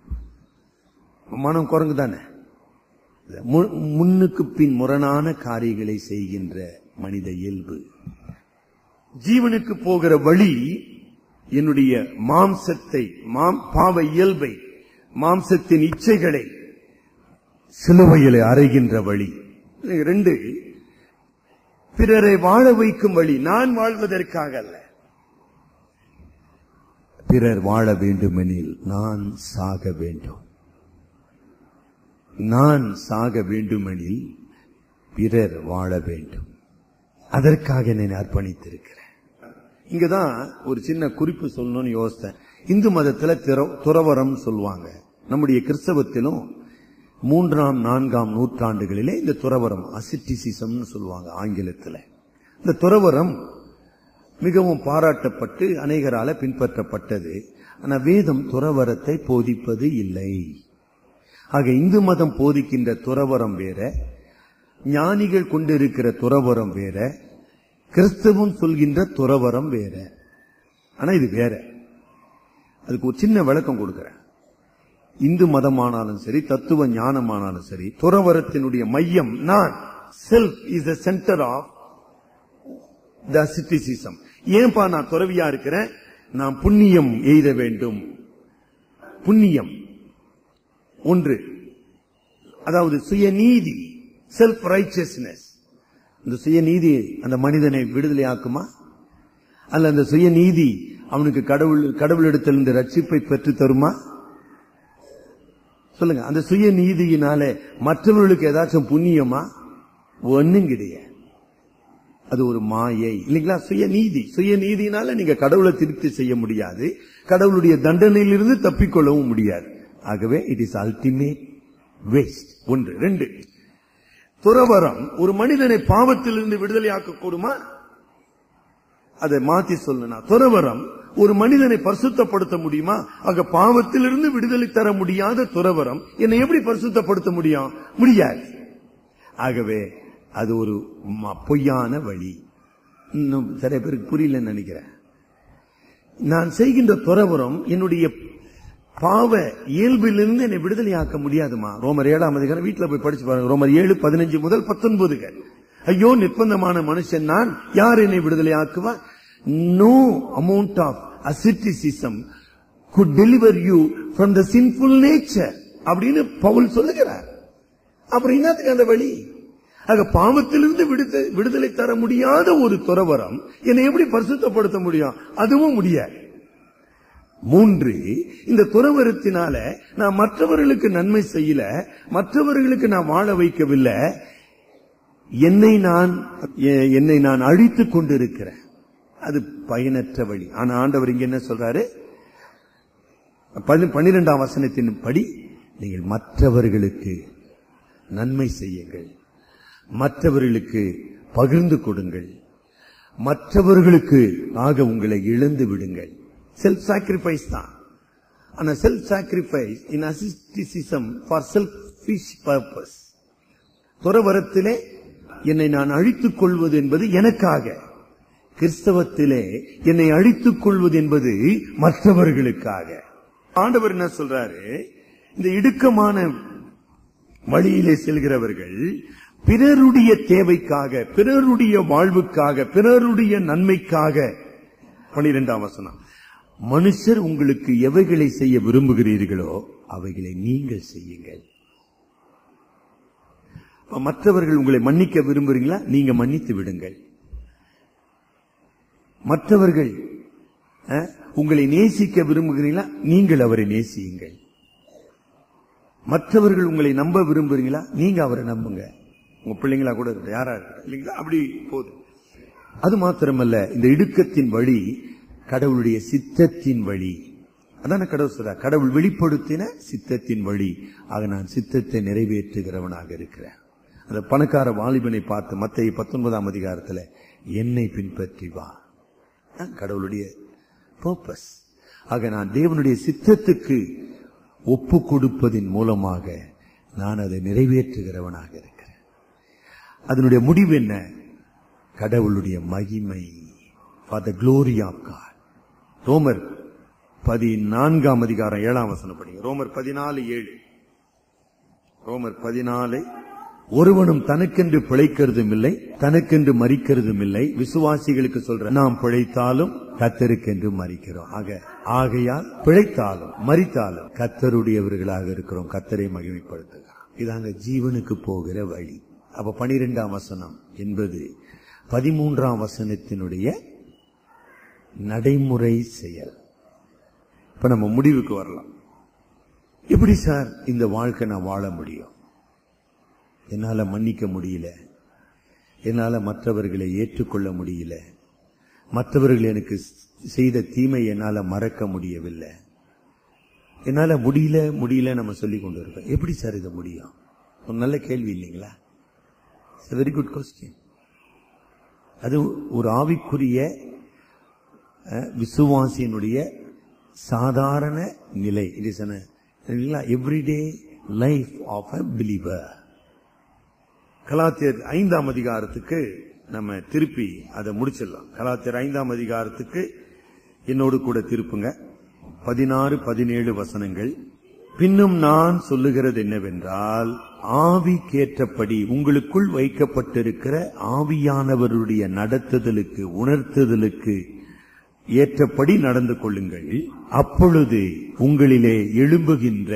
மனம் குரங்கு தானே முன்னுக்கு பின் முரணான காரியங்களை செய்கின்ற மனித இயல்பு ஜீவனுக்கு போகிற வழி என்னுடைய மாம்சத்தை பாவ இயல்பை மாம்சத்தின் இச்சைகளை சிலுவையிலே அறைகின்ற வழி ரெண்டு பிறரை வாழ வைக்கும் வழி நான் வாழ்வதற்காக அல்ல பிறர் வாழ வேண்டுமெனில் நான் சாக வேண்டும் நான் சாக வேண்டுமெனில் பிறர் வாழ வேண்டும் அதற்காக என்னை அர்ப்பணித்திருக்கிறேன் இங்கதான் ஒரு சின்ன குறிப்பு சொல்லணும்னு யோசித்தேன் இந்து மதத்துல துறவரம் சொல்லுவாங்க நம்முடைய கிறிஸ்தவத்திலும் மூன்றாம் நான்காம் நூற்றாண்டுகளிலே இந்த துறவரம் அசிட்டிசிசம்னு சொல்லுவாங்க ஆங்கிலத்தில் இந்த துறவரம் மிகவும் பாராட்டப்பட்டு அநேகரால பின்பற்றப்பட்டது ஆனா வேதம் துறவரத்தை போதிப்பது இல்லை ஆக இந்து மதம் போதிக்கின்ற துறவரம் வேற ஞானிகள் கொண்டிருக்கிற துறவரம் வேற கிறிஸ்தவம் சொல்கின்ற துறவரம் வேற ஆனா இது வேற அதுக்கு ஒரு சின்ன விளக்கம் கொடுக்கிறேன் இந்து மதமானாலும் சரி தத்துவ ஞானமானாலும் சரி துறவரத்தினுடைய மையம் நான் self is the centre of the asceticism ஏன்பா நான் துறவியா இருக்கிறேன் நான் புண்ணியம் எய்த வேண்டும் புண்ணியம் ஒன்று அதாவது சுயநீதி செல்ஃப் ரைச்சியஸ்னஸ் இந்த சுயநீதி அந்த மனிதனை விடுதலையாக்குமா அல்ல அந்த சுயநீதி அவனுக்கு கடவுள் கடவுளிடத்திலிருந்து ரட்சிப்பை பெற்று தருமா சொல்லுங்க அந்த சுயநீதியினால மற்றவர்களுக்கு ஏதாச்சும் புண்ணியமா ஒன்னும் கிடையாது அது ஒரு மாயை இல்லைங்களா சுயநீதி சுயநீதினால நீங்க கடவுளை திருப்தி செய்ய முடியாது கடவுளுடைய தண்டனையிலிருந்து தப்பிக்கொள்ளவும் முடியாது ஆகவே இட் இஸ் அல்டிமேட் வேஸ்ட் ஒன்று ரெண்டு துறவரம் ஒரு மனிதனை பாவத்திலிருந்து விடுதலையாக்க கூடுமா அதை மாத்தி சொல்லனா துறவரம் ஒரு மனிதனை பரிசுத்தப்படுத்த முடியுமா ஆக பாவத்திலிருந்து விடுதலை தர முடியாத துறவரம் என்னை எப்படி பரிசுத்தப்படுத்த முடியும் முடியாது ஆகவே அது ஒரு ம- பொய்யான வழி இன்னும் சில பேருக்கு புரியலன்னு நினைக்கிறேன் நான் செய்கின்ற துறவரம் என்னுடைய பாவ இயல்பிலிருந்து என்னை விடுதலையாக்க முடியாதுமா ரோமர் ஏழாம் அதிகாரம் வீட்டுல போய் படிச்சு பாருங்க ரோமர் ஏழு பதினஞ்சு முதல் பத்தொன்பதுகள் ஐயோ நிர்பந்தமான மனுஷன் நான் யார் என்னை விடுதலையாக்குவா no amount of asceticism could deliver you from the sinful nature அப்படின்னு பவுல் சொல்லுகிறார் அப்புறம் என்னத்துக்கு அந்த வழி ஆக பாவத்திலிருந்து விடுத- விடுதலை தர முடியாத ஒரு துறவரம் என்னை எப்படி பரிசுத்தப்படுத்த முடியும் அதுவும் முடியாது மூன்று இந்த துறவரத்தினால நான் மற்றவர்களுக்கு நன்மை செய்யல மற்றவர்களுக்கு நான் வாழ வைக்கவில்லை என்னை நான் எ- என்னை நான் அழித்துக் கொண்டிருக்கிறேன் அது பயனற்ற வழி ஆனா ஆண்டவர் இங்க என்ன சொல்றாரு பதி- பன்னிரெண்டாம் வசனத்தின் படி நீங்கள் மற்றவர்களுக்கு நன்மை செய்யுங்கள் மற்றவர்களுக்கு பகிர்ந்து கொடுங்கள் மற்றவர்களுக்கு ஆக உங்களை இழந்து விடுங்கள் செல்ஃப் சாக்ரிஃபைஸ் தான் ஆனா self sacrifice in asceticism for selfish purpose துறவரத்திலே என்னை நான் அழித்துக் கொள்வது என்பது எனக்காக கிறிஸ்தவத்திலே என்னை அழித்துக் கொள்வது என்பது மற்றவர்களுக்காக ஆண்டவர் என்ன சொல்றாரு இந்த இடுக்கமான வழியிலே செல்கிறவர்கள் பிறருடைய தேவைக்காக பிறருடைய வாழ்வுக்காக பிறருடைய நன்மைக்காக பனிரெண்டாம் வசனம் மனுஷர் உங்களுக்கு எவைகளை செய்ய விரும்புகிறீர்களோ அவைகளை நீங்கள் செய்யுங்கள் அப்ப மற்றவர்கள் உங்களை மன்னிக்க விரும்புறீங்களா நீங்க மன்னித்து விடுங்கள் மற்றவர்கள் அஹ், உங்களை நேசிக்க விரும்புகிறீங்களா நீங்கள் அவரை நேசியுங்கள் மற்றவர்கள் உங்களை நம்ப விரும்புறீங்களா நீங்க அவரை நம்புங்க உங்க பிள்ளைங்களா கூட இருக்கட்டும் யாரா இருக்கட்டும் இல்லைங்களா அப்படி போதும் அது மாத்திரமல்ல இந்த இடுக்கத்தின் வழி கடவுளுடைய சித்தத்தின் வழி அதான கடவுள் சொல்ற கடவுள் வெளிப்படுத்தின சித்தத்தின் வழி ஆக நான் சித்தத்தை நிறைவேற்றுகிறவனாக இருக்கிறேன் அந்த பணக்கார வாலிபனை பார்த்து மத்திய பத்தொன்பதாம் அதிகாரத்துல என்னை பின்பற்றி வா அதான் கடவுளுடைய பர்பஸ் ஆக நான் தேவனுடைய சித்தத்துக்கு ஒப்பு கொடுப்பதின் மூலமாக நான் அதை நிறைவேற்றுகிறவனாக இருக்கிறேன் அதனுடைய முடிவு என்ன கடவுளுடைய மகிமை for the glory of God ரோமர் பதினான்காம் அதிகாரம் ஏழாம் வசனம் படிங்க ரோமர் பதினாலு ஏழு ரோமர் பதினாலு ஒருவனும் தனக்கென்று பிழைக்கிறதும் இல்லை தனக்கென்று மறிக்கிறதும் இல்லை விசுவாசிகளுக்கு சொல்ற நாம் பிழைத்தாலும் கத்தருக்கென்று மறிக்கிறோம் ஆக ஆகையால் பிழைத்தாலும் மறித்தாலும் கத்தருடையவர்களாக இருக்கிறோம் கத்தரை மகிமைப்படுத்துகிறோம் இதாங்க ஜீவனுக்கு போகிற வழி அப்ப பனிரெண்டாம் வசனம் என்பது பதிமூன்றாம் வசனத்தினுடைய நடைமுறை செயல் இப்ப நம்ம முடிவுக்கு வரலாம் எப்படி சார் இந்த வாழ்க்கை நான் வாழ முடியும் என்னால மன்னிக்க முடியல என்னால மற்றவர்களை ஏற்றுக்கொள்ள முடியல மற்றவர்கள் எனக்கு செய்த தீமை என்னால மறக்க முடியவில்லை என்னால முடியல முடியல நம்ம சொல்லி கொண்டு இருக்கோம் எப்படி சார் இது முடியும் ஒரு நல்ல கேள்வி இல்லைங்களா வெரி குட் கொஸ்டின் அது ஒரு ஆவிக்குரிய அஹ், விசுவாசியினுடைய சாதாரண நிலை it is everyday life of a believer கலாத்தியர் ஐந்தாம் அதிகாரத்துக்கு நம்ம திருப்பி அதை முடிச்சிடலாம் கலாத்தியர் ஐந்தாம் அதிகாரத்துக்கு என்னோடு கூட திருப்புங்க பதினாறு பதினேழு வசனங்கள் பின்னும் நான் சொல்லுகிறது என்னவென்றால் ஆவிக்கேற்றபடி உங்களுக்குள் வைக்கப்பட்டிருக்கிற ஆவியானவருடைய நடத்துதலுக்கு உணர்த்துதலுக்கு ஏற்றபடி நடந்து கொள்ளுங்கள் அப்பொழுது உங்களிலே எழும்புகின்ற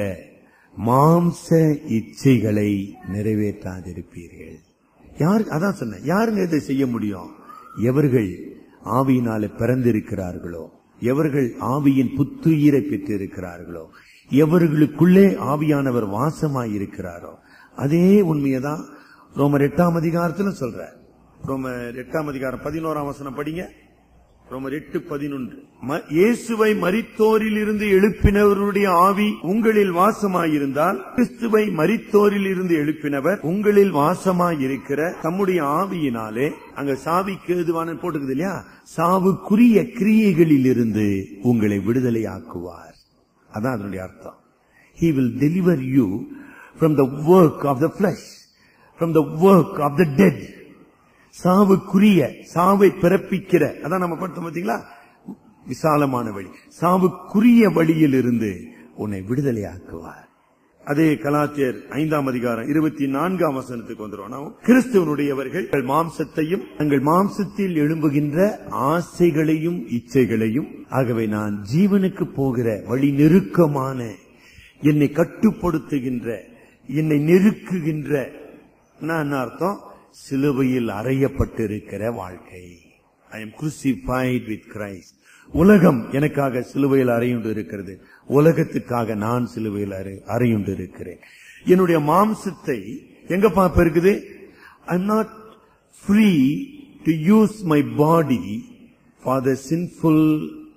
மாம்ச இச்சைகளை நிறைவேற்றாதிருப்பீர்கள் யார் அதான் சொன்னேன் யாருங்க இதை செய்ய முடியும் எவர்கள் ஆவியினால பிறந்திருக்கிறார்களோ எவர்கள் ஆவியின் புத்துயிரை பெற்றிருக்கிறார்களோ எவர்களுக்குள்ளே ஆவியானவர் வாசமாய் இருக்கிறாரோ அதே உண்மையதான் ரோமர் எட்டாம் அதிகாரத்துல சொல்ற ரோமர் எட்டாம் அதிகாரம் பதினோராம் வசனம் படிங்க ரோமர் எட்டு பதினொன்று ம- இயேசுவை மரித்தோரில் இருந்து எழுப்பினவருடைய ஆவி உங்களில் வாசமாயிருந்தால் கிறிஸ்துவை மரித்தோரில் இருந்து எழுப்பினவர் உங்களில் வாசமாயிருக்கிற தம்முடைய ஆவியினாலே அங்க சாவிக்கு ஏதுவான போட்டுக்குது இல்லையா சாவுக்குரிய கிரியைகளில் இருந்து உங்களை விடுதலையாக்குவார் அதான் அதனுடைய அர்த்தம் he will deliver you from the work of the flesh from the work of the dead சாவுக்குரிய சாவை பிறப்பிக்கிற அதான் நம்ம படித்தோம் பாத்தீங்களா விசாலமான வழி சாவுக்குரிய வழியில் இருந்து உன்னை விடுதலையாக்குவார் அதே கலாத்தியர் ஐந்தாம் அதிகாரம் இருபத்தி நான்காம் வசனத்துக்கு வந்துடும் நாம் கிறிஸ்துவனுடையவர்கள் தங்கள் மாம்சத்தையும் தங்கள் மாம்சத்தில் எழும்புகின்ற ஆசைகளையும் இச்சைகளையும் ஆகவே நான் ஜீவனுக்கு போகிற வழி நெருக்கமான என்னை கட்டுப்படுத்துகின்ற என்னை நெருக்குகின்ற நான் என்ன அர்த்தம் சிலுவையில் அறையப்பட்டிருக்கிற வாழ்க்கை I am crucified with Christ உலகம் எனக்காக சிலுவையில் அறையுண்டு இருக்கிறது உலகத்துக்காக நான் சிலுவையில் அறை- அறையுண்டு இருக்கிறேன் என்னுடைய மாம்சத்தை எங்க பாப்ப இருக்குது I am not free to use my body for the sinful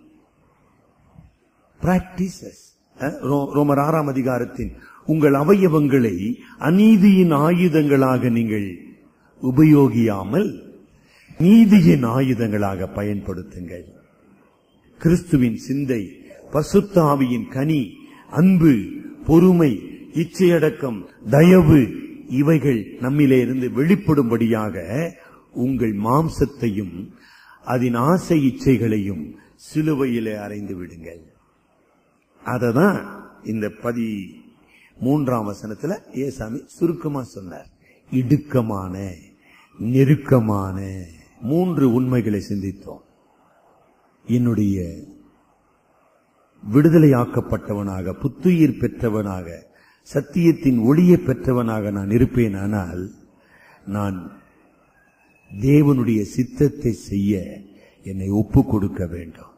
practices ரோமர் ஆறாம் அதிகாரத்தின் உங்கள் அவயவங்களை அநீதியின் ஆயுதங்களாக நீங்கள் உபயோகியாமல் நீதியின் ஆயுதங்களாக பயன்படுத்துங்கள் கிறிஸ்துவின் சிந்தை பசுத்தாவியின் கனி அன்பு பொறுமை இச்சையடக்கம் தயவு இவைகள் நம்மிலே இருந்து வெளிப்படும்படியாக உங்கள் மாம்சத்தையும் அதன் ஆசை இச்சைகளையும் சிலுவையிலே அறைந்து விடுங்கள் அததான் இந்த பதி மூன்றாம் வசனத்துல ஏசாமி சுருக்கமா சொன்னார் இடுக்கமான நெருக்கமான மூன்று உண்மைகளை சிந்தித்தோம் என்னுடைய விடுதலையாக்கப்பட்டவனாக புத்துயிர் பெற்றவனாக சத்தியத்தின் ஒளியை பெற்றவனாக நான் இருப்பேனானால் நான் தேவனுடைய சித்தத்தை செய்ய என்னை ஒப்பு கொடுக்க வேண்டும்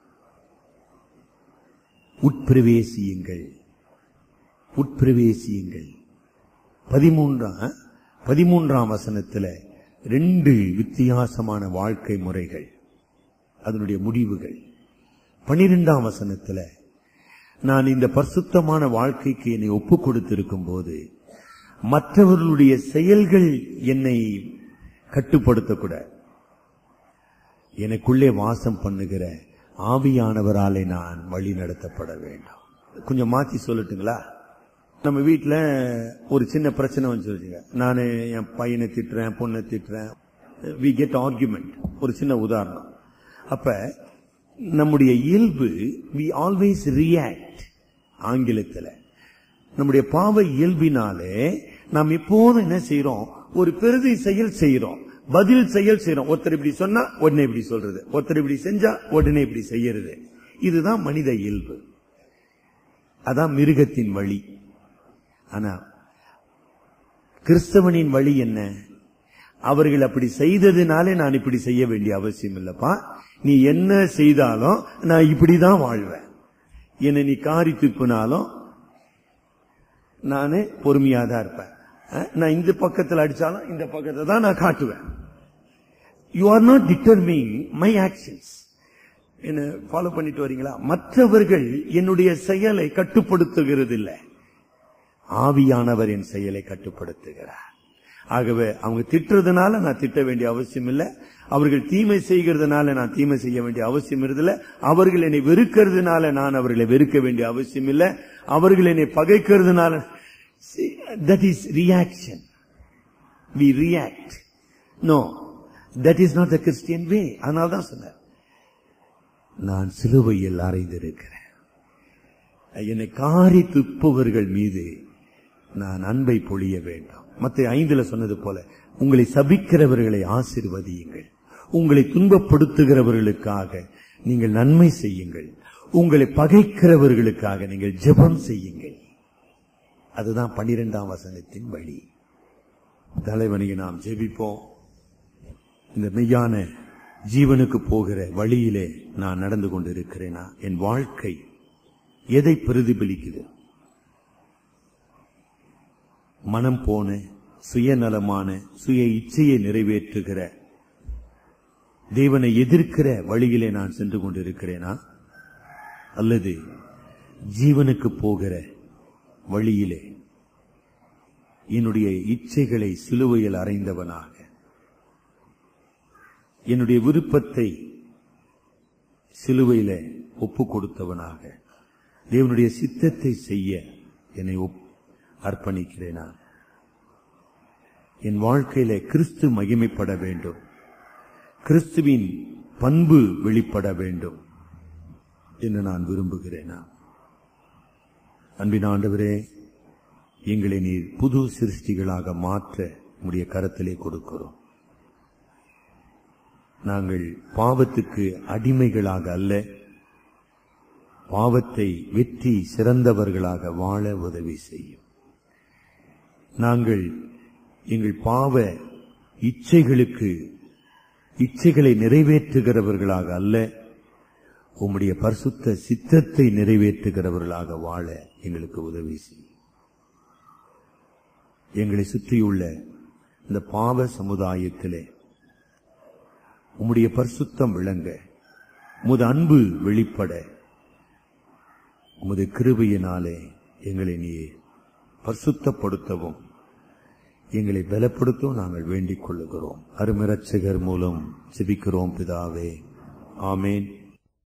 உட்பிரவேசியுங்கள் உட்பிரவேசியுங்கள் பதிமூன்றாம் பதிமூன்றாம் வசனத்துல ரெண்டு வித்தியாசமான வாழ்க்கை முறைகள் அதனுடைய முடிவுகள் பனிரெண்டாம் வசனத்துல நான் இந்த பரிசுத்தமான வாழ்க்கைக்கு என்னை ஒப்பு கொடுத்திருக்கும் போது மற்றவர்களுடைய செயல்கள் என்னை கட்டுப்படுத்தக்கூடாது எனக்குள்ளே வாசம் பண்ணுகிற ஆவியானவராலே நான் வழி நடத்தப்பட வேண்டும் கொஞ்சம் மாத்தி சொல்லட்டுங்களா நம்ம வீட்ல ஒரு சின்ன பிரச்சனை வந்து வச்சுங்க நான் என் பையனை திட்டுறேன் பொண்ணை திட்டுறேன் வி கெட் ஆர்குமெண்ட் ஒரு சின்ன உதாரணம் அப்ப நம்முடைய இயல்பு வி ஆல்வேஸ் ரியாக்ட் ஆங்கிலத்தில் நம்முடைய பாவ இயல்பினாலே நாம் எப்போதும் என்ன செய்யறோம் ஒரு பெரிதை செயல் செய்யறோம் பதில் செயல் செய்யறோம் ஒருத்தர் இப்படி சொன்னா உடனே இப்படி சொல்றது ஒருத்தர் இப்படி செஞ்சா உடனே இப்படி செய்யறது இதுதான் மனித இயல்பு அதான் மிருகத்தின் வழி ஆனா கிறிஸ்தவனின் வழி என்ன அவர்கள் அப்படி செய்ததுனாலே நான் இப்படி செய்ய வேண்டிய அவசியம் இல்லப்பா நீ என்ன செய்தாலும் நான் இப்படிதான் வாழ்வேன் என்னை நீ காரி துப்பினாலும் நானே பொறுமையா தான் இருப்பேன் அஹ், நான் இந்த பக்கத்தில் அடிச்சாலும் இந்த பக்கத்தை தான் நான் காட்டுவேன் you are not determining my actions என்ன ஃபாலோ பண்ணிட்டு வரீங்களா மற்றவர்கள் என்னுடைய செயலை கட்டுப்படுத்துகிறது இல்லை ஆவியானவர் என் செயலை கட்டுப்படுத்துகிறார் ஆகவே அவங்க திட்டுறதுனால நான் திட்ட வேண்டிய அவசியம் இல்லை அவர்கள் தீமை செய்கிறதுனால நான் தீமை செய்ய வேண்டிய அவசியம் இருதில்ல அவர்கள் என்னை வெறுக்கிறதுனால நான் அவர்களை வெறுக்க வேண்டிய அவசியம் இல்லை அவர்கள் என்னை பகைக்கிறதுனால that is reaction we react no that is not the Christian way அதனால தான் சொன்னார் நான் சிலுவையில் அறைந்திருக்கிறேன் என்னை காரி துப்புவர்கள் மீது நான் அன்பை பொழிய வேண்டும் மத்த ஐந்துல சொன்னது போல உங்களை சபிக்கிறவர்களை ஆசிர்வதியுங்கள் உங்களை துன்பப்படுத்துகிறவர்களுக்காக நீங்கள் நன்மை செய்யுங்கள் உங்களை பகைக்கிறவர்களுக்காக நீங்கள் ஜெபம் செய்யுங்கள் அதுதான் பன்னிரெண்டாம் வசனத்தின் வழி தலைவனிக்கு நாம் ஜெபிப்போம் இந்த மெய்யான ஜீவனுக்கு போகிற வழியிலே நான் நடந்து கொண்டிருக்கிறேனா என் வாழ்க்கை எதை பிரதிபலிக்குது மனம் போன சுயநலமான சுய இச்சையை நிறைவேற்றுகிற தேவனை எதிர்க்கிற வழியிலே நான் சென்று கொண்டிருக்கிறேனா அல்லது ஜீவனுக்கு போகிற வழியிலே என்னுடைய இச்சைகளை சிலுவையில் அறைந்தவனாக என்னுடைய விருப்பத்தை சிலுவையில ஒப்பு கொடுத்தவனாக தேவனுடைய சித்தத்தை செய்ய என்னை ஒப்- அர்ப்பணிக்கிறேனா என் வாழ்க்கையில கிறிஸ்து மகிமைப்பட வேண்டும் கிறிஸ்துவின் பண்பு வெளிப்பட வேண்டும் என்று நான் விரும்புகிறேனா அன்பின் ஆண்டவரே எங்களை நீர் புது சிருஷ்டிகளாக மாற்ற உடைய கரத்திலே கொடுக்கிறோம் நாங்கள் பாவத்துக்கு அடிமைகளாக அல்ல பாவத்தை வெற்றி சிறந்தவர்களாக வாழ உதவி செய்யும் நாங்கள் எங்கள் பாவ இச்சைகளுக்கு இச்சைகளை நிறைவேற்றுகிறவர்களாக அல்ல உம்முடைய பரிசுத்த சித்தத்தை நிறைவேற்றுகிறவர்களாக வாழ எங்களுக்கு உதவி செய்யும் எங்களை சுற்றியுள்ள இந்த பாவ சமுதாயத்திலே உம்முடைய பரிசுத்தம் விளங்க உமது அன்பு வெளிப்பட உமது கிருபையினாலே எங்களை நீ பரிசுத்தப்படுத்தவும் எங்களை பலப்படுத்தவும் நாங்கள் வேண்டிக் கொள்ளுகிறோம் அருமரட்சகர் மூலம் ஜெபிக்கிறோம் பிதாவே ஆமேன்